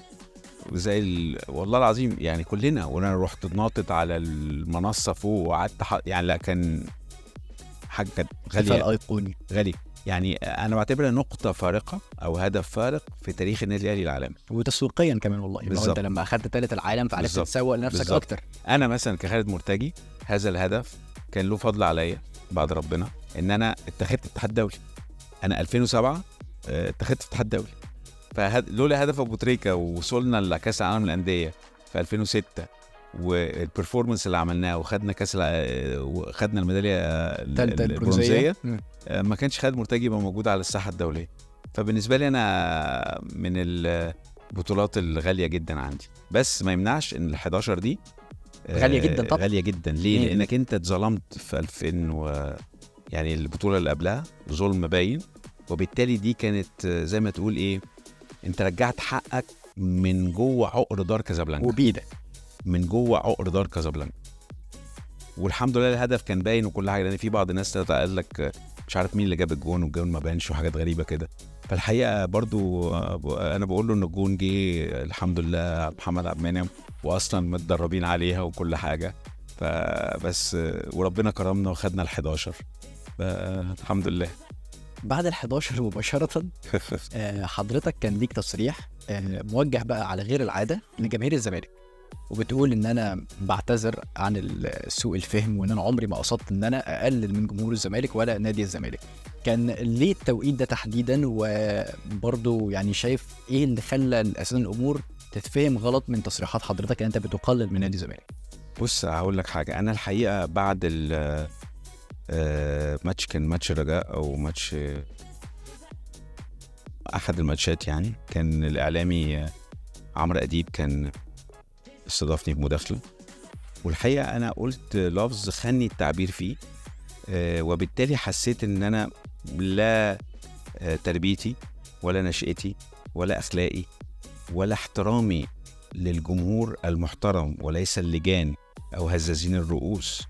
زي ال... والله العظيم يعني كلنا وانا رحت ناطط على المنصه فوق وقعدت ح... يعني لا كان حاجه كانت احتفال غاليه ايقوني غالي يعني انا بعتبرها نقطه فارقه او هدف فارق في تاريخ النادي الاهلي العالمي وتسويقيا كمان والله ما هو بالظبط. انت لما اخدت ثالث العالم فعرفت بالظبط. تسوق لنفسك بالظبط. اكتر انا مثلا كخالد مرتجي هذا الهدف كان له فضل عليا بعد ربنا ان انا اتخذت اتحاد دولي انا 2007 آه، اتخذت اتحاد دولي فلولا هدف ابو تريكه ووصلنا لكاس العالم للانديه في 2006 والبرفورمانس اللي عملناه وخدنا كاس الع- وخدنا الميداليه ثالثه البرونزيه البرونزيه مم. آه، ما كانش خالد مرتجي يبقى موجود على الساحه الدوليه فبالنسبه لي انا من البطولات الغاليه جدا عندي بس ما يمنعش ان ال 11 دي آه، غالية جدا طبعا. غاليه جدا ليه؟ مم. لانك انت اتظلمت في 2000 و يعني البطوله اللي قبلها ظلم باين وبالتالي دي كانت آه، زي ما تقول ايه انت رجعت حقك من جوه عقر دار كازابلانكا وبيدك من جوه عقر دار كازابلانكا والحمد لله الهدف كان باين وكل حاجه لان في بعض الناس قال لك مش عارف مين اللي جاب الجون والجون ما بانش وحاجات غريبه كده فالحقيقه برضو آه، انا بقول له ان الجون جه الحمد لله محمد عبد المنعم واصلا متدربين عليها وكل حاجه فبس آه، وربنا كرمنا وخدنا ال 11 الحمد لله بعد ال 11 مباشره آه، حضرتك كان ليك تصريح آه، موجه بقى على غير العاده لجماهير الزمالك وبتقول ان انا بعتذر عن ال- سوء الفهم وان انا عمري ما قصدت ان انا اقلل من جمهور الزمالك ولا نادي الزمالك كان ليه التوقيت ده تحديدا وبرضه يعني شايف ايه اللي خلى اساسا الامور تتفهم غلط من تصريحات حضرتك ان انت بتقلل من نادي الزمالك بص هقول لك حاجه انا الحقيقه بعد ال آه، ماتش كان ماتش رجاء او ماتش آه، احد الماتشات يعني كان الاعلامي آه، عمرو اديب كان استضافني في مداخله والحقيقه انا قلت لفظ خني التعبير فيه آه، وبالتالي حسيت ان انا لا آه، تربيتي ولا نشأتي ولا اخلاقي ولا احترامي للجمهور المحترم وليس اللجان او هزازين الرؤوس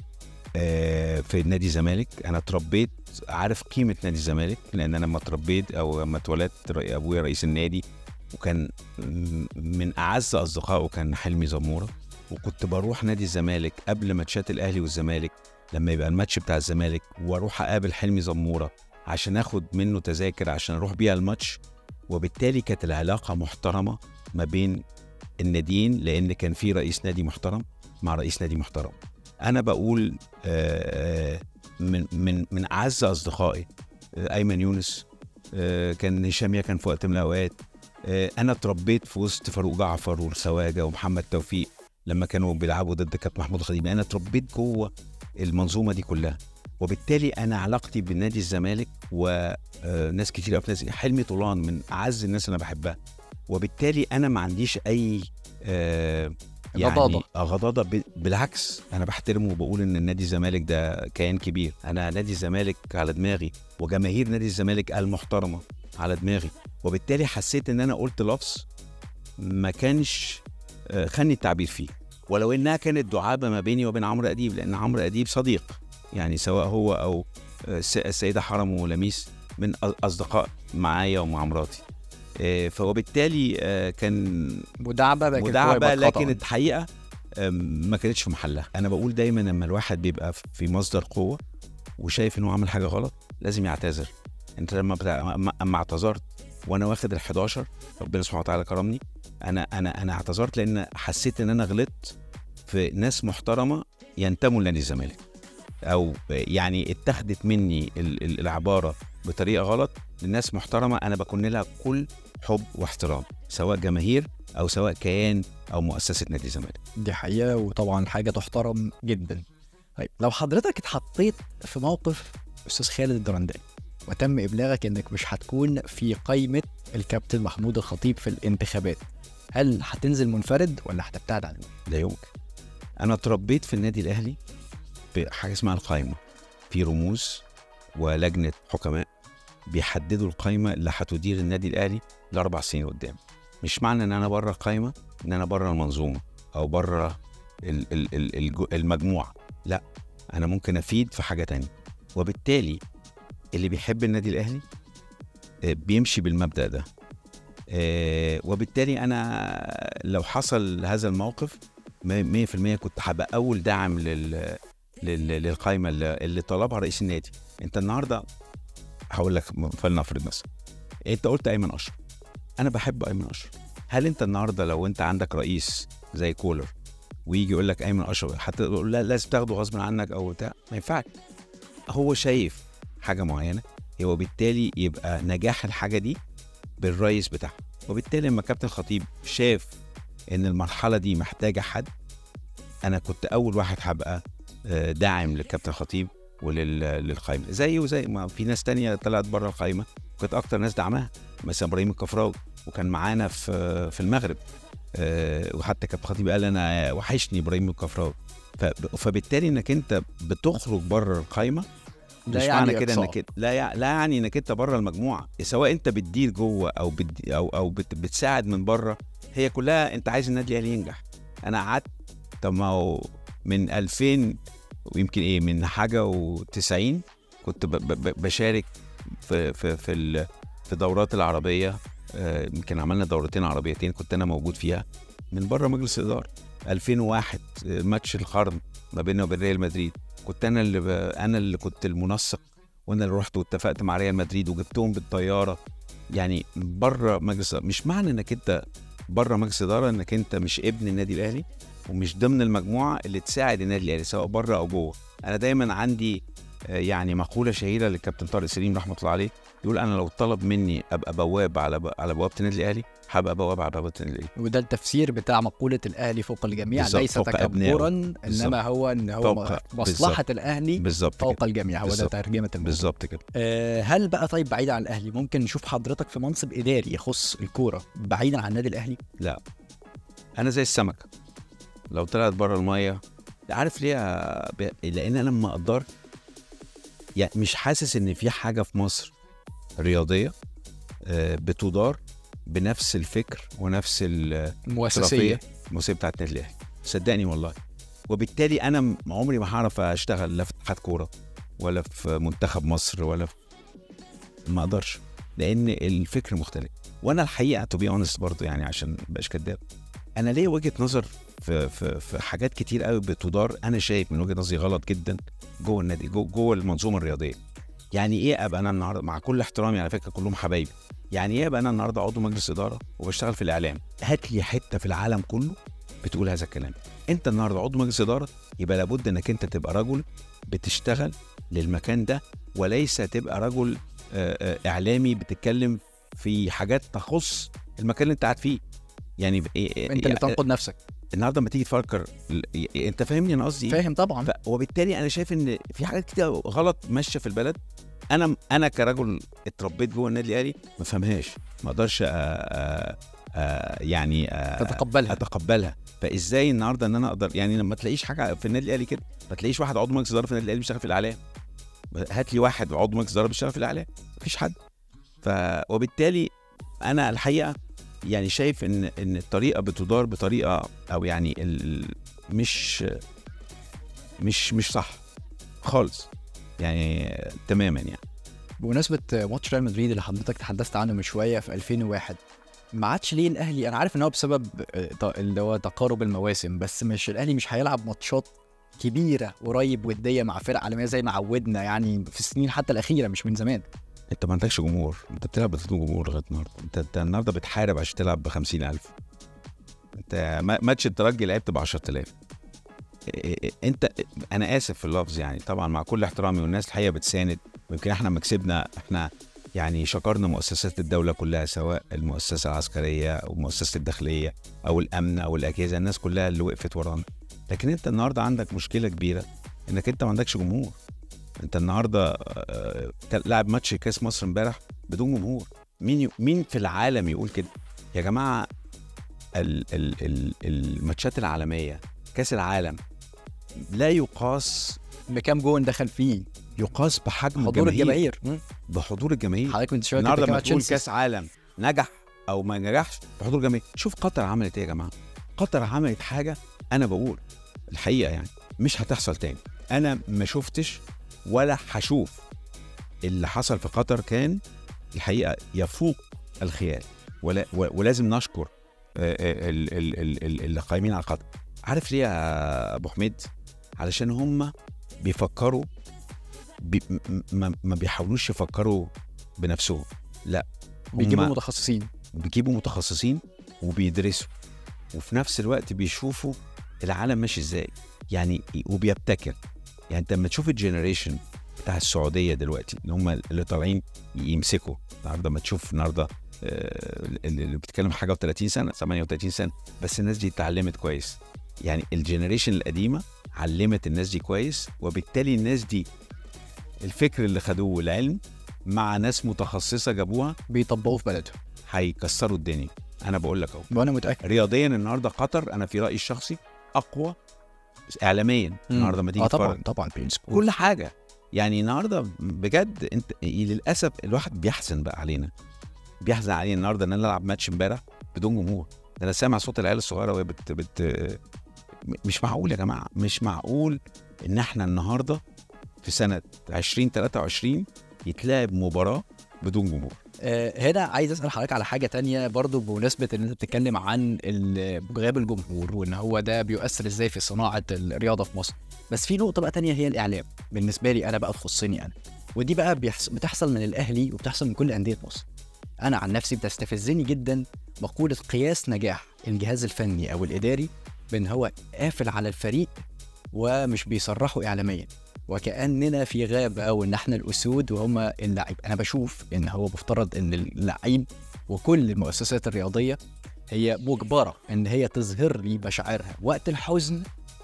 آه، في نادي الزمالك انا اتربيت عارف قيمه نادي الزمالك لان انا لما اتربيت او لما اتولدت رأي- ابويا رئيس النادي وكان م- من اعز اصدقائه كان حلمي زموره وكنت بروح نادي الزمالك قبل ماتشات الاهلي والزمالك لما يبقى الماتش بتاع الزمالك واروح اقابل حلمي زموره عشان اخد منه تذاكر عشان اروح بيها الماتش وبالتالي كانت العلاقه محترمه ما بين الناديين لان كان في رئيس نادي محترم مع رئيس نادي محترم انا بقول آه، آه، من من من اعز اصدقائي آه، ايمن يونس آه، كان هشام يا كان في وقت من الاوقات آه، انا اتربيت في وسط فاروق جعفر والخواجه ومحمد توفيق لما كانوا بيلعبوا ضد كابتن محمود الخطيب انا اتربيت جوه المنظومه دي كلها وبالتالي انا علاقتي بنادي الزمالك وناس كتير قوي في نادي حلمي طولان من اعز الناس اللي انا بحبها وبالتالي انا ما عنديش اي آه يعني غضاضة. آه، غضاضه ب- بالعكس انا بحترمه وبقول ان نادي الزمالك ده كيان كبير انا نادي الزمالك على دماغي وجماهير نادي الزمالك المحترمه على دماغي وبالتالي حسيت ان انا قلت لفظ ما كانش آه، خني التعبير فيه ولو انها كانت دعابه ما بيني وبين عمرو اديب لان عمرو اديب صديق يعني سواء هو او آه، الس- السيده حرم ولميس من أ- اصدقاء معايا ومع مراتي آه، فوبالتالي آه، كان مداعبه لكن مداعبه هو يبقى خطأ. لكن الحقيقه أم، ما كانتش في محلها انا بقول دايما لما الواحد بيبقى في مصدر قوه وشايف انه عمل حاجه غلط لازم يعتذر انت لما بتاع... أما- اما اعتذرت وانا واخد ال 11 ربنا سبحانه وتعالى كرمني انا انا انا اعتذرت لان حسيت ان انا غلطت في ناس محترمه ينتموا لنادي الزمالك او يعني اتخذت مني ال- ال- العباره بطريقه غلط لناس محترمه انا بكون لها كل حب واحترام سواء جماهير او سواء كيان او مؤسسه نادي الزمالك دي حقيقة وطبعا حاجة تحترم جدا طيب لو حضرتك اتحطيت في موقف أستاذ خالد الدرندلي وتم إبلاغك إنك مش هتكون في قائمة الكابتن محمود الخطيب في الانتخابات هل هتنزل منفرد ولا هتبتعد عنه؟ لا يمكن انا اتربيت في النادي الاهلي بحاجه اسمها القايمه في رموز ولجنه حكماء بيحددوا القايمه اللي هتدير النادي الاهلي لاربع سنين قدام مش معنى ان انا بره القايمه ان انا بره المنظومه او بره ال- ال- ال- الجو- المجموعه لا انا ممكن افيد في حاجه تانية وبالتالي اللي بيحب النادي الاهلي آه، بيمشي بالمبدا ده آه، وبالتالي انا لو حصل هذا الموقف م- 100% كنت هبقى اول داعم لل لل- للقائمه اللي اللي طلبها رئيس النادي انت النهارده هقول لك م- فلنفرض مثلا انت قلت ايمن اشرف انا بحب ايمن اشرف هل انت النهارده لو انت عندك رئيس زي كولر ويجي يقول لك ايمن اشرف حتى تقول لا لازم تاخده غصب عنك او بتاع ما ينفعش هو شايف حاجه معينه وبالتالي يبقى نجاح الحاجه دي بالرئيس بتاعها وبالتالي لما كابتن خطيب شاف ان المرحله دي محتاجه حد انا كنت اول واحد هبقى آه، داعم للكابتن خطيب وللقائمه زي وزي ما في ناس تانية طلعت بره القائمه كنت اكتر ناس دعمها مثلا ابراهيم الكفراوي وكان معانا في في المغرب آه، وحتى كابتن خطيب قال انا وحشني ابراهيم الكفراوي فب- فبالتالي انك انت بتخرج بره القائمه لا مش يعني معنى كده إقصاء. انك إنت- لا يع- لا يعني انك انت بره المجموعه سواء انت بتدير جوه او بتدي او او بت بتساعد من بره هي كلها انت عايز النادي الاهلي ينجح انا قعدت طب ما هو من 2000 ويمكن ايه من حاجه و90 كنت ب ب بشارك في في في ال- في دورات العربيه آه، يمكن عملنا دورتين عربيتين كنت انا موجود فيها من بره مجلس الاداره 2001 آه، ماتش القرن ما بيننا وبين ريال مدريد كنت انا اللي ب... انا اللي كنت المنسق وانا اللي رحت واتفقت مع ريال مدريد وجبتهم بالطياره يعني بره مجلس مش معنى انك انت بره مجلس اداره انك انت مش ابن النادي الاهلي ومش ضمن المجموعه اللي تساعد النادي الاهلي سواء بره او جوه انا دايما عندي آه، يعني مقوله شهيره للكابتن طارق سليم رحمه الله عليه يقول انا لو طلب مني ابقى بواب على ب... على بوابه النادي الاهلي هبقى بواب على بوابه النادي الاهلي وده التفسير بتاع مقولة الأهلي فوق الجميع بالظبط، ليس فوق أبنائه. تكبرا إنما هو إن هو فوق- مصلحة بالظبط. الأهلي بالظبط كده فوق الجميع هو ده بالظبط. ترجمة الموضوع بالظبط كده آه، هل بقى طيب بعيد عن الاهلي ممكن نشوف حضرتك في منصب اداري يخص الكوره بعيدا عن النادي الاهلي لا انا زي السمكه لو طلعت بره الميه عارف ليه يا ب- لان انا لما اقدر يعني مش حاسس ان في حاجه في مصر رياضيه آه، بتدار بنفس الفكر ونفس ال- المؤسسيه الموسيقى بتاعت النادي الاهلي صدقني والله وبالتالي انا م- عمري ما هعرف اشتغل لا في اتحاد كوره ولا في منتخب مصر ولا في ما اقدرش لان الفكر مختلف وانا الحقيقه تو بي اونست برضه يعني عشان ما ابقاش كداب انا ليا وجهه نظر في, في, في حاجات كتير قوي بتدار انا شايف من وجهه نظري غلط جدا جوه النادي جوه, جوه المنظومه الرياضيه يعني ايه ابقى انا النهارده مع كل احترامي على فكره كلهم حبايبي يعني ايه ابقى انا النهارده عضو مجلس اداره وبشتغل في الاعلام هات لي حته في العالم كله بتقول هذا الكلام انت النهارده عضو مجلس اداره يبقى لابد انك انت تبقى رجل بتشتغل للمكان ده وليس تبقى رجل آه، آه، اعلامي بتتكلم في حاجات تخص المكان اللي انت قاعد فيه يعني إيه- إيه- انت اللي تنقد نفسك النهارده لما تيجي تفكر ال- ي- انت فاهمني انا قصدي ايه فاهم طبعا ف... وبالتالي انا شايف ان في حاجات كتير غلط ماشيه في البلد انا انا كرجل اتربيت جوه النادي الاهلي ما فهمهاش ما اقدرش أ... أ... أ... يعني أ... تتقبلها اتقبلها فازاي النهارده ان انا اقدر يعني لما تلاقيش حاجه في النادي الاهلي كده ما تلاقيش واحد عضو مجلس اداره في النادي الاهلي بيشتغل في الاعلام هات لي واحد عضو مجلس اداره بيشتغل في الاعلام مفيش حد ف وبالتالي انا الحقيقه يعني شايف ان ان الطريقه بتدار بطريقه او يعني ال... مش مش مش صح خالص يعني تماما يعني بمناسبه ماتش ريال مدريد اللي حضرتك تحدثت عنه من شويه في 2001 ما عادش ليه الاهلي انا عارف ان هو بسبب آه، ط- اللي هو تقارب المواسم بس مش الاهلي مش هيلعب ماتشات كبيره قريب وديه مع فرق عالميه زي ما عودنا يعني في السنين حتى الاخيره مش من زمان انت ما عندكش جمهور انت بتلعب بدون جمهور لغايه النهارده انت انت النهارده بتحارب عشان تلعب ب 50000 انت ما- ماتش الترجي لعبت ب 10000 إيه- انت انا اسف في اللفظ يعني طبعا مع كل احترامي والناس الحقيقه بتساند ويمكن احنا لما كسبنا احنا يعني شكرنا مؤسسات الدوله كلها سواء المؤسسه العسكريه او مؤسسه الداخليه او الامن او الاجهزه الناس كلها اللي وقفت ورانا لكن انت النهارده عندك مشكله كبيره انك انت ما عندكش جمهور انت النهارده آه، كان لاعب ماتش كاس مصر امبارح بدون جمهور مين ي... مين في العالم يقول كده يا جماعه ال... ال... ال... الماتشات العالميه كاس العالم لا يقاس بكام جون دخل فيه يقاس بحجم حضور الجماهير الجماهير مم. بحضور الجماهير حضرتك كنت شويه النهارده بتتكلم لما على تقول تشيلسي. كاس عالم نجح او ما نجحش بحضور جماهير شوف قطر عملت ايه يا جماعه قطر عملت حاجه انا بقول الحقيقه يعني مش هتحصل تاني انا ما شفتش ولا هشوف اللي حصل في قطر كان الحقيقه يفوق الخيال ولا و- ولازم نشكر آه، آه، ال- ال- ال- ال- اللي قايمين على قطر عارف ليه يا ابو حميد علشان هم بيفكروا بي م- ما, ما بيحاولوش يفكروا بنفسهم لا بيجيبوا هم متخصصين بيجيبوا متخصصين وبيدرسوا وفي نفس الوقت بيشوفوا العالم ماشي ازاي يعني وبيبتكر يعني انت لما تشوف الجنريشن بتاع السعوديه دلوقتي اللي هم اللي طالعين يمسكوا النهارده ما تشوف النهارده آه، اللي اللي بيتكلم حاجه و30 سنه 38 سنه بس الناس دي اتعلمت كويس يعني الجنريشن القديمه علمت الناس دي كويس وبالتالي الناس دي الفكر اللي خدوه والعلم مع ناس متخصصه جابوها بيطبقوه في بلدهم هيكسروا الدنيا انا بقول لك اهو وانا متاكد رياضيا النهارده قطر انا في رايي الشخصي اقوى اعلاميا النهارده ما تيجي اه طبعا تتفرج طبعا بينسبوه كل حاجه يعني النهارده بجد انت للاسف الواحد بيحزن بقى علينا بيحزن علينا النهارده ان انا العب ماتش امبارح بدون جمهور ده انا سامع صوت العيال الصغيره وهي بت, بت م- مش معقول يا جماعه مش معقول ان احنا النهارده في سنه 2023 يتلعب مباراه بدون جمهور آه، هنا عايز اسال حضرتك على حاجه تانية برضو بمناسبه ان انت بتتكلم عن ال- غياب الجمهور وان هو ده بيؤثر ازاي في صناعه الرياضه في مصر بس في نقطه بقى تانية هي الاعلام بالنسبه لي انا بقى تخصني انا ودي بقى بيحص... بتحصل من الاهلي وبتحصل من كل انديه مصر انا عن نفسي بتستفزني جدا مقوله قياس نجاح الجهاز الفني او الاداري بان هو قافل على الفريق ومش بيصرحوا اعلاميا وكاننا في غابه او ان احنا الاسود وهم اللعيب انا بشوف ان هو مفترض ان اللعيب وكل المؤسسات الرياضيه هي مجبره ان هي تظهر لي مشاعرها وقت الحزن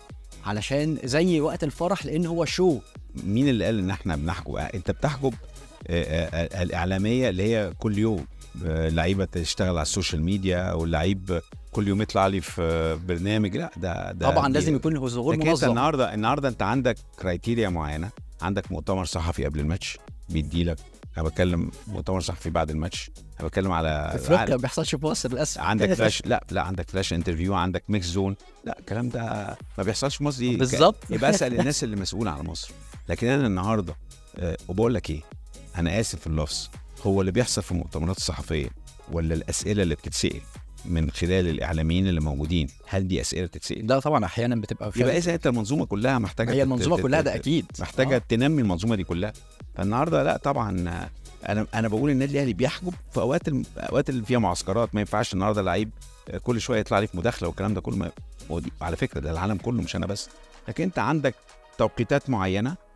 علشان زي وقت الفرح لان هو شو مين اللي قال ان احنا بنحجب انت بتحجب آه، آه، آه، الاعلاميه اللي هي كل يوم آه، لعيبه تشتغل على السوشيال ميديا او اللعيب كل يوم يطلع لي في آه، برنامج لا ده ده طبعا دي- لازم يكون له ظهور لكن انت منظم النهارده النهارده انت عندك كرايتيريا معينه عندك مؤتمر صحفي قبل الماتش بيدي لك انا بتكلم مؤتمر صحفي بعد الماتش انا بتكلم على في افريقيا ما بيحصلش في مصر للاسف عندك فلاش لا لا عندك فلاش انترفيو عندك ميكس زون لا الكلام ده ما بيحصلش في مصر دي بالظبط يبقى اسال الناس اللي مسؤوله على مصر لكن انا النهارده آه، وبقول لك ايه انا اسف في اللفظ هو اللي بيحصل في المؤتمرات الصحفيه ولا الاسئله اللي بتتسال من خلال الاعلاميين اللي موجودين هل دي اسئله تتسال لا طبعا احيانا بتبقى يبقى فعلا اذا انت المنظومه كلها محتاجه هي تت- المنظومه تت- كلها ده تت- اكيد محتاجه آه. تنمي المنظومه دي كلها فالنهارده لا طبعا آه، انا انا بقول النادي الاهلي بيحجب في اوقات الم- اوقات اللي فيها معسكرات ما ينفعش النهارده لعيب آه، كل شويه يطلع لي في مداخله والكلام ده كله ما ودي على فكره ده العالم كله مش انا بس لكن انت عندك توقيتات معينه آه،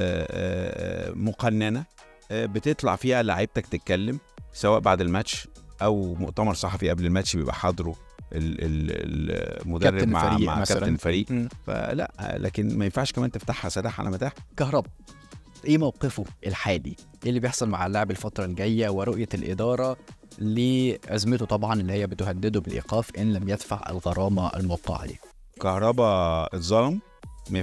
آه، آه، مقننه آه، بتطلع فيها لعيبتك تتكلم سواء بعد الماتش او مؤتمر صحفي قبل الماتش بيبقى حاضره ال- ال- المدرب كابتن مع الفريق مع مثلاً. كابتن الفريق مم. فلا لكن ما ينفعش كمان تفتحها سداح على مداح كهربا ايه موقفه الحالي؟ ايه اللي بيحصل مع اللاعب الفترة الجاية ورؤية الإدارة لأزمته طبعا اللي هي بتهدده بالإيقاف إن لم يدفع الغرامة الموقعة عليه. كهربا اتظلم 100%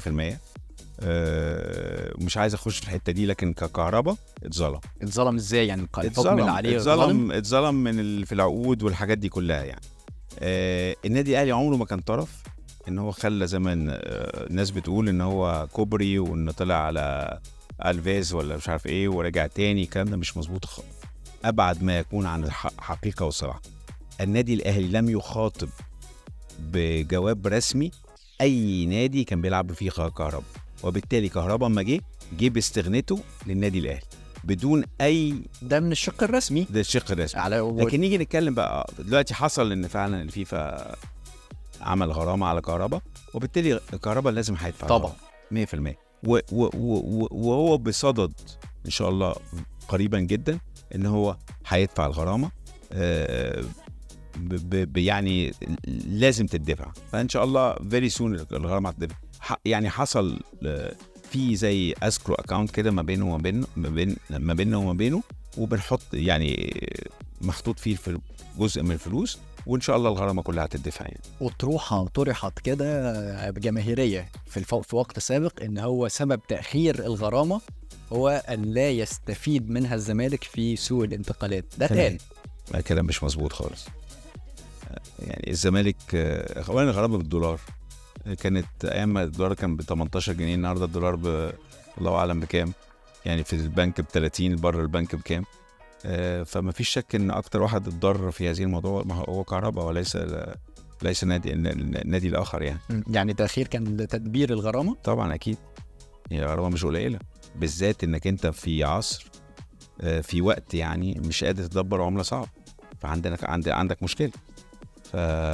أه مش عايز اخش في الحته دي لكن ككهربا اتظلم اتظلم ازاي يعني الحكم اتظلم اللي عليه ظلم اتظلم اتظلم من ال... في العقود والحاجات دي كلها يعني أه النادي الاهلي عمره ما كان طرف ان هو خلى زي ما ن- آه، الناس بتقول ان هو كوبري وان طلع على الفيز ولا مش عارف ايه ورجع تاني الكلام ده مش مظبوط خالص ابعد ما يكون عن الحقيقه والصراحه النادي الاهلي لم يخاطب بجواب رسمي اي نادي كان بيلعب فيه كهربا وبالتالي كهربا اما جه جه باستغنته للنادي الاهلي بدون اي ده من الشق الرسمي ده الشق الرسمي على لكن نيجي نتكلم بقى دلوقتي حصل ان فعلا الفيفا عمل غرامه على كهربا وبالتالي كهربا لازم هيدفع طبعا. غرامة 100% و و و وهو بصدد ان شاء الله قريبا جدا ان هو هيدفع الغرامه آه، ب- ب- ب- يعني لازم تدفع فان شاء الله فيري سون الغرامه هتدفع ح- يعني حصل آه، في زي اسكرو اكاونت كده ما بينه وما بين ما بين ما بيننا وما بينه وبنحط يعني محطوط فيه الفل- جزء من الفلوس وان شاء الله الغرامه كلها هتدفع يعني وطروحة طرحت كده بجماهيرية في الف... في وقت سابق ان هو سبب تأخير الغرامة هو ان لا يستفيد منها الزمالك في سوق الانتقالات ده تمام. تاني لا، كلام مش مظبوط خالص آه، يعني الزمالك آه، اولا الغرامه بالدولار آه، كانت ايام ما الدولار كان ب 18 جنيه النهارده الدولار ب الله اعلم بكام يعني في البنك ب 30 بره البنك بكام آه، فما فيش شك ان اكتر واحد اتضرر في هذه الموضوع ما هو- هو كهرباء وليس ليس نادي النادي الاخر يعني يعني تأخير كان لتدبير الغرامة طبعا اكيد هي غرامه مش قليله بالذات انك انت في عصر آه، في وقت يعني مش قادر تدبر عمله صعب فعندك عند عندك مشكله ف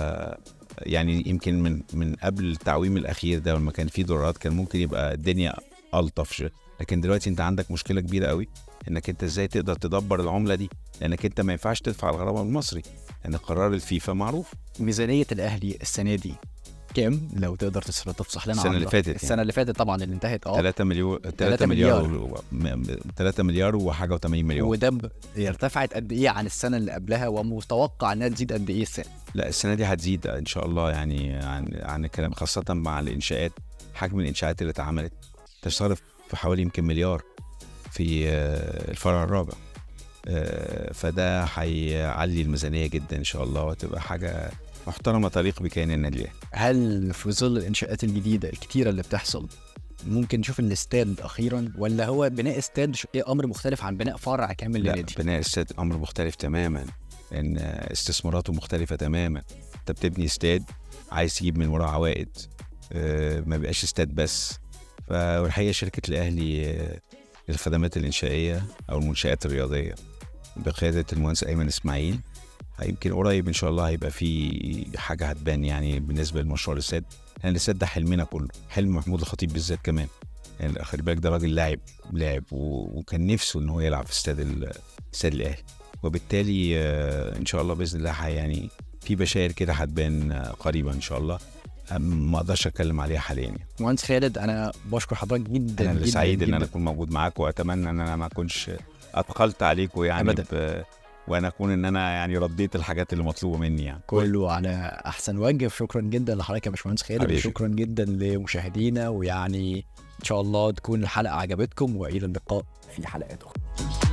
يعني يمكن من من قبل التعويم الاخير ده لما كان في دولارات كان ممكن يبقى الدنيا الطف شويه لكن دلوقتي انت عندك مشكله كبيره قوي انك انت ازاي تقدر تدبر العمله دي لانك انت ما ينفعش تدفع الغرامه بالمصري لان قرار الفيفا معروف ميزانية الأهلي السنة دي كام لو تقدر تس- تفصح لنا السنة عنها؟ اللي فاتت يعني. السنة اللي فاتت طبعا اللي انتهت اه 3 مليون 3 3 مليار 3 مليار وحاجه و80 مليون وده ب- ارتفعت قد ايه عن السنة اللي قبلها ومتوقع انها تزيد قد ايه السنة لا السنه دي هتزيد ان شاء الله يعني عن عن الكلام خاصه مع الانشاءات حجم الانشاءات اللي اتعملت تصرف في حوالي يمكن مليار في آه، الفرع الرابع آه، فده هيعلي الميزانيه جدا ان شاء الله وتبقى حاجه محترمه تليق بكيان النادي الأهلي. هل في ظل الانشاءات الجديده الكتيره اللي بتحصل ممكن نشوف الاستاد اخيرا ولا هو بناء استاد ش- إيه امر مختلف عن بناء فرع كامل لا لنادي بناء استاد امر مختلف تماما ان استثماراته مختلفه تماما انت بتبني استاد عايز تجيب من وراه عوائد آه، ما بيبقاش استاد بس فالحقيقه شركه الاهلي آه، للخدمات الانشائيه او المنشات الرياضيه بقياده المهندس ايمن اسماعيل يمكن قريب ان شاء الله هيبقى في حاجه هتبان يعني بالنسبه لمشروع الاستاد لان الاستاد ده حلمنا كله حلم محمود الخطيب بالذات كمان يعني خلي بالك ده راجل لاعب لاعب و- وكان نفسه ان هو يلعب في استاد ال- استاد الاهلي وبالتالي آه، ان شاء الله باذن الله ح- يعني في بشاير كده هتبان آه، قريبا ان شاء الله أم- ما اقدرش اتكلم عليها حاليا يعني. مهندس خالد انا بشكر حضرتك جدا انا اللي جدا سعيد ان جداً. انا اكون موجود معاك واتمنى ان انا ما اكونش اثقلت عليكم يعني أبداً. ب... وانا اكون ان انا يعني رديت الحاجات اللي مطلوبه مني يعني كله على احسن وجه شكرا جدا لحضرتك يا باشمهندس خالد حبيبي. وشكرا جدا لمشاهدينا ويعني ان شاء الله تكون الحلقه عجبتكم والى اللقاء في حلقات اخرى